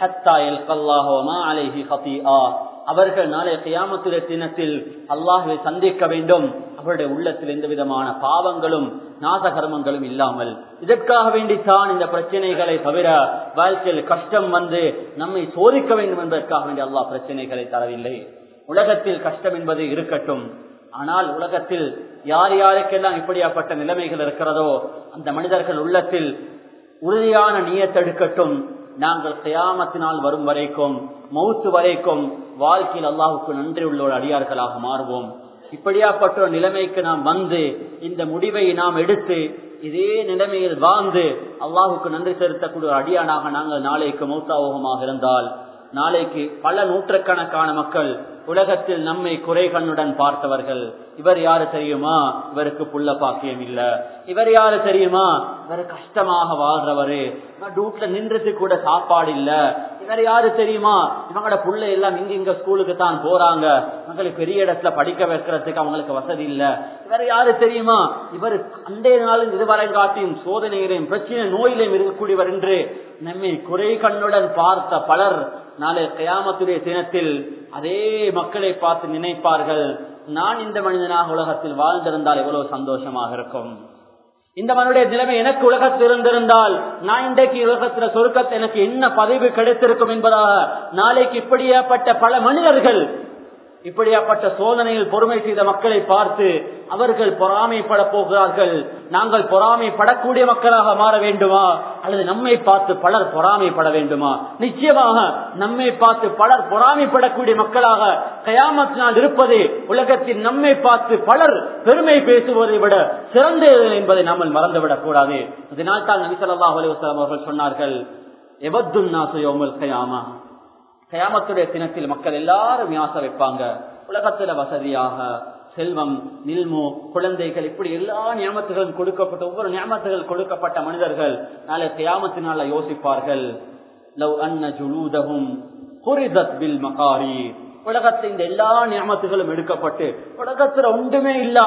[SPEAKER 1] அவர்கள் நாளை கியாமத்துடைய தினத்தில் அல்லாஹுவை சந்திக்க வேண்டும் அவருடைய உள்ளத்தில் எந்த விதமான பாவங்களும் நாசகர்மங்களும் இல்லாமல் இதற்காக வேண்டித்தான் இந்த பிரச்சனைகளை தவிர வாழ்க்கையில் கஷ்டம் வந்து நம்மை சோதிக்க வேண்டும் என்பதற்காக வேண்டி அல்லாஹ் பிரச்சனைகளை தரவில்லை உலகத்தில் கஷ்டம் என்பது இருக்கட்டும் ஆனால் உலகத்தில் யார் யாருக்கெல்லாம் இப்படியாப்பட்ட நிலைமைகள் இருக்கிறதோ அந்த மனிதர்கள் உள்ளத்தில் உறுதியான நீயத்தெடுக்கட்டும் நாங்கள் கயாமத்தினால் வரும் வரைக்கும் மௌத்து வரைக்கும் வாழ்க்கையில் அல்லாஹுக்கு நன்றி உள்ள ஒரு அடியார்களாக மாறுவோம் இப்படியாப்பட்ட ஒரு நிலைமைக்கு நாம் வந்து இந்த முடிவை நாம் எடுத்து இதே நிலைமையில் வாழ்ந்து அல்லாஹுக்கு நன்றி செலுத்தக்கூடிய ஒரு அடியானாக நாங்கள் நாளைக்கு மௌத்தாவோகமாக இருந்தால் நாளைக்கு பல நூற்றுக்கணக்கான மக்கள் உலகத்தில் நம்மை குறை கண்ணுடன் பார்த்தவர்கள் இவர் யாரு தெரியுமா இவருக்கு புள்ள பாக்கியம் இல்ல இவர் யாரு தெரியுமா இவர் கஷ்டமாக வாழ்றவரு டூட்ல நின்றது கூட சாப்பாடு இல்ல இவர் யாரு தெரியுமா இவங்களோட புள்ள எல்லாம் இங்க இங்க ஸ்கூலுக்கு தான் போறாங்க இவங்களுக்கு பெரிய இடத்துல படிக்க வைக்கிறதுக்கு அவங்களுக்கு வசதி இல்ல இவர் யாரு தெரியுமா இவர் அண்டைய நாளும் இதுவரை காட்டியும் சோதனைகளையும் பிரச்சனை நோயிலையும் இருக்கக்கூடியவர் என்று நம்மை குறை கண்ணுடன் பார்த்த பலர் நாளை கயாமத்துடைய தினத்தில் அதே மக்களை பார்த்து நினைப்பார்கள் நான் இந்த மனிதனாக உலகத்தில் வாழ்ந்திருந்தால் எவ்வளவு சந்தோஷமாக இருக்கும் இந்த மனுடைய நிலைமை எனக்கு உலகத்தில் இருந்திருந்தால் நான் இன்றைக்கு உலகத்தில் சொருக்கத்தை எனக்கு என்ன பதவி கிடைத்திருக்கும் என்பதாக நாளைக்கு இப்படியாப்பட்ட பல மனிதர்கள் இப்படியாப்பட்ட சோதனையில் பொறுமை செய்த மக்களை பார்த்து அவர்கள் பொறாமைப்பட போகிறார்கள் நாங்கள் பொறாமைப்படக்கூடிய மக்களாக மாற வேண்டுமா அல்லது நம்மை பார்த்து பலர் பொறாமைப்பட வேண்டுமா நிச்சயமாக நம்மை பார்த்து பலர் பொறாமைப்படக்கூடிய மக்களாக கயாமத்தினால் இருப்பது உலகத்தில் நம்மை பார்த்து பலர் பெருமை பேசுவதை விட சிறந்தது என்பதை நாம் மறந்துவிடக் கூடாது அதனால் தான் நபிசல்லா அலுவலம் அவர்கள் சொன்னார்கள் எவத்துன்னா சுயோமல் கயாமா கயாமத்துடைய தினத்தில் மக்கள் எல்லாரும் யாச வைப்பாங்க உலகத்துல வசதியாக செல்வம் நில்மு குழந்தைகள் இப்படி எல்லா நியமத்துகளும் கொடுக்கப்பட்ட ஒவ்வொரு நியமத்துகள் கொடுக்கப்பட்ட மனிதர்கள் நாளை கயாமத்தினால யோசிப்பார்கள் லவ் அன்ன ஜுலூதகும் குரிதத் பில் மகாரி உலகத்துல இந்த எல்லா நியமத்துகளும் எடுக்கப்பட்டு உலகத்துல ஒன்றுமே இல்லாம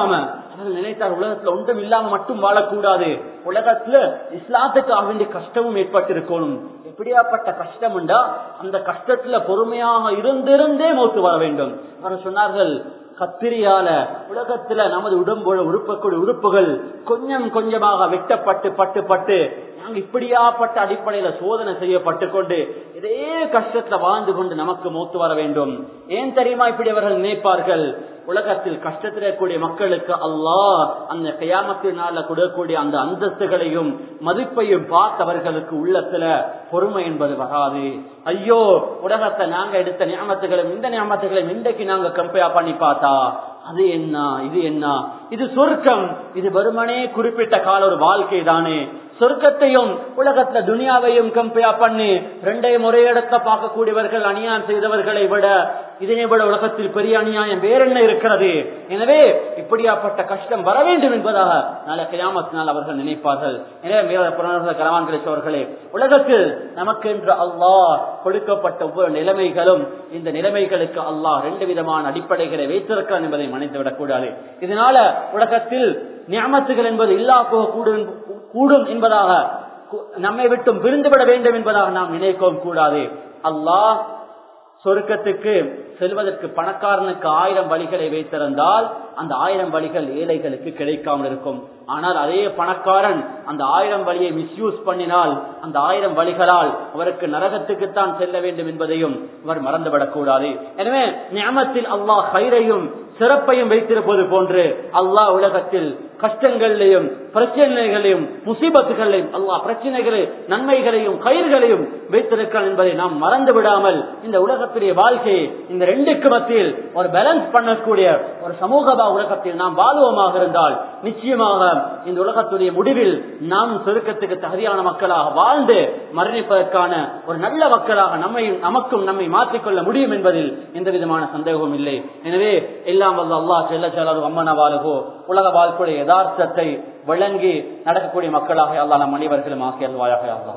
[SPEAKER 1] அவர்கள் நினைத்தார் உலகத்துல ஒன்றும் இல்லாம மட்டும் வாழக்கூடாது உலகத்துல இஸ்லாத்துக்காக வேண்டிய கஷ்டமும் ஏற்பட்டிருக்கணும் எப்படியாப்பட்ட கஷ்டம் உண்டா அந்த கஷ்டத்துல பொறுமையாக இருந்திருந்தே மௌத்து வர வேண்டும் அவர் சொன்னார்கள் கத்திரியால உலகத்துல நமது உடம்போட உறுப்பக்கூடிய உறுப்புகள் கொஞ்சம் கொஞ்சமாக வெட்டப்பட்டு பட்டு பட்டு நாங்க இப்படியாப்பட்ட அடிப்படையில சோதனை செய்யப்பட்டு கொண்டு இதே கஷ்டத்துல வாழ்ந்து கொண்டு நமக்கு மூத்து வர வேண்டும் ஏன் தெரியுமா இப்படி அவர்கள் நினைப்பார்கள் உலகத்தில் கஷ்டத்தில் இருக்கக்கூடிய மக்களுக்கு அல்லாஹ் அந்த கையாமத்தினால கொடுக்கக்கூடிய அந்த அந்தஸ்துகளையும் மதிப்பையும் பார்த்தவர்களுக்கு உள்ளத்துல பொறுமை என்பது வராது ஐயோ உலகத்தை நாங்க எடுத்த நியமத்துகளையும் இந்த நியமத்துகளையும் இன்றைக்கு நாங்க கம்பேர் பண்ணி பார்த்தா அது என்ன இது என்ன இது சொர்க்கம் இது வெறுமனே குறிப்பிட்ட கால ஒரு வாழ்க்கை தானே சொர்க்கத்தையும் உலகத்துல துனியாவையும் கம்பேர் பண்ணி ரெண்டையும் ஒரே இடத்த பார்க்கக்கூடியவர்கள் அநியாயம் செய்தவர்களை விட இதனை விட உலகத்தில் பெரிய அநியாயம் வேற என்ன இருக்கிறது எனவே இப்படியாப்பட்ட கஷ்டம் வர வேண்டும் என்பதாக நாளை கிராமத்தினால் அவர்கள் நினைப்பார்கள் எனவே மேல புறநகர கரவான் கிடைத்தவர்களே உலகத்தில் நமக்கு என்று அல்லாஹ் கொடுக்கப்பட்ட ஒவ்வொரு நிலைமைகளும் இந்த நிலைமைகளுக்கு அல்லாஹ் ரெண்டு விதமான அடிப்படைகளை வைத்திருக்கிறான் என்பதை மன்னித்துவிடக் கூடாது இதனால உலகத்தில் ஞாபகத்துகள் என்பது இல்லா போக கூடும் கூடும் என்பதாக நம்மை விட்டும் விருந்துவிட வேண்டும் என்பதாக நாம் நினைக்கவும் கூடாது அல்லாஹ் சொருக்கத்துக்கு செல்வதற்கு பணக்காரனுக்கு ஆயிரம் வழிகளை வைத்திருந்தால் அந்த ஆயிரம் வழிகள் ஏழைகளுக்கு கிடைக்காமல் இருக்கும் ஆனால் அதே பணக்காரன் அந்த ஆயிரம் வழியை மிஸ்யூஸ் பண்ணினால் அந்த ஆயிரம் வழிகளால் அவருக்கு நரகத்துக்குத்தான் செல்ல வேண்டும் என்பதையும் அவர் மறந்துவிடக் கூடாது எனவே ஞாபகத்தில் அல்லாஹ் கயிறையும் சிறப்பையும் வைத்திருப்பது போன்று அல்லாஹ் உலகத்தில் கஷ்டங்களையும் பிரச்சனைகளையும் முசீபத்துகளையும் அல்லாஹ் பிரச்சனைகளை நன்மைகளையும் கயிர்களையும் வைத்திருக்கிறான் என்பதை நாம் மறந்து விடாமல் இந்த உலகத்துடைய வாழ்க்கையை இந்த ரெண்டுக்கு மத்தியில் ஒரு பேலன்ஸ் பண்ணக்கூடிய ஒரு சமூக உலகத்தில் நாம் வாழ்வோமாக இருந்தால் நிச்சயமாக இந்த உலகத்துடைய முடிவில் நாம் சுருக்கத்துக்கு தகுதியான மக்களாக வாழ்ந்து மரணிப்பதற்கான ஒரு நல்ல மக்களாக நம்மை நமக்கும் நம்மை மாற்றிக்கொள்ள முடியும் என்பதில் எந்த விதமான சந்தேகமும் இல்லை எனவே எல்லாம் வல்ல அல்லாஹ் செல்ல செல்லாரு அம்மன வாழ்கோ உலக வாழ்க்கையுடைய யதார்த்தத்தை விளங்கி நடக்கக்கூடிய மக்களாக அல்லா நம் அனைவர்களும் ஆக்கியல்வாயாக அல்லா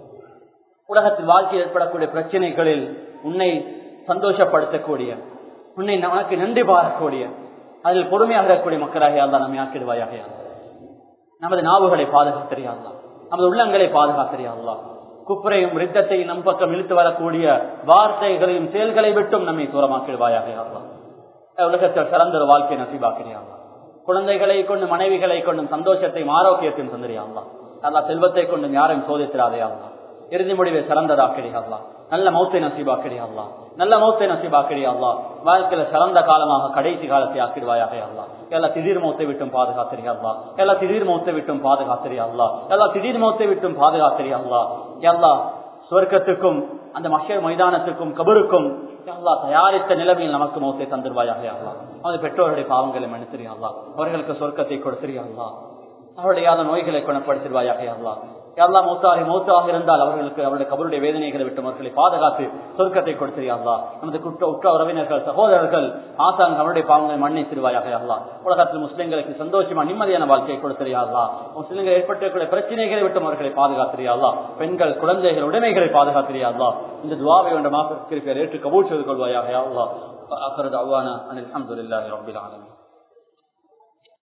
[SPEAKER 1] உலகத்தில் வாழ்க்கையில் ஏற்படக்கூடிய பிரச்சனைகளில் உன்னை சந்தோஷப்படுத்தக்கூடிய உன்னை நமக்கு நன்றி பாரக்கூடிய அதில் பொறுமையாக இருக்கக்கூடிய மக்களாக அல்லா நம்மை ஆக்கிடுவாயாக நமது நாவுகளை பாதுகாத்தறியாதா நமது உள்ளங்களை பாதுகாத்தறியாதா குப்பரையும் ரித்தத்தையும் நம் பக்கம் இழுத்து வரக்கூடிய வார்த்தைகளையும் செயல்களை விட்டும் நம்மை தூரமாக்கிடுவாயாக அல்லா உலகத்தில் சிறந்த ஒரு வாழ்க்கை நசிபாக்கிறியாங்களா குழந்தைகளை கொண்டு மனைவிகளை கொண்டும் சந்தோஷத்தையும் ஆரோக்கியத்தையும் தந்திரியாங்களா நல்லா செல்வத்தை கொண்டும் யாரையும் சோதித்திராதையாங்களா இறுதி முடிவை சிறந்ததாக்கிறியாங்களா நல்ல மௌத்தை நசீபாக்கிறியாங்களா நல்ல மௌத்தை நசீபாக்கிறியாங்களா வாழ்க்கையில சிறந்த காலமாக கடைசி காலத்தை ஆக்கிடுவாயாக அல்லா எல்லா திடீர் மௌத்தை விட்டும் பாதுகாத்திரியாங்களா எல்லா திடீர் மௌத்தை விட்டும் பாதுகாத்திரியாங்களா எல்லா திடீர் மௌத்தை விட்டும் பாதுகாத்திரியாங்களா எல்லா சுவர்க்கத்துக்கும் அந்த மஷர் மைதானத்துக்கும் கபருக்கும் அல்லா தயாரித்த நிலைமையில் நமக்கு மௌத்தை தந்துருவாயாக அல்லா அது பெற்றோருடைய பாவங்களை மன்னித்திரியா அவர்களுக்கு சொர்க்கத்தை கொடுத்திரியா அவருடைய நோய்களை குணப்படுத்திடுவாயாக அல்லா எல்லா மௌத்தாக மௌத்தாக இருந்தால் அவர்களுக்கு அவருடைய கபருடைய வேதனைகளை விட்டு அவர்களை பாதுகாத்து சொர்க்கத்தை கொடுத்திரியா நமது குற்ற உற்ற உறவினர்கள் சகோதரர்கள் ஆசான் அவருடைய பாவங்களை மன்னித்திருவாயாக அல்லா உலகத்தில் முஸ்லிம்களுக்கு சந்தோஷமா நிம்மதியான வாழ்க்கையை கொடுத்திரியா முஸ்லிம்கள் ஏற்பட்டிருக்கிற பிரச்சனைகளை விட்டு அவர்களை பாதுகாத்திரியா பெண்கள் குழந்தைகள் உடைமைகளை பாதுகாத்திரியா இந்த துவாவை ஒன்று மாப்பிற்கு ஏற்று கபூல் செய்து கொள்வாயாக அல்லா அக்கரது அவ்வான அனில் அஹமதுல்லாஹி ரபில் ஆலமீன்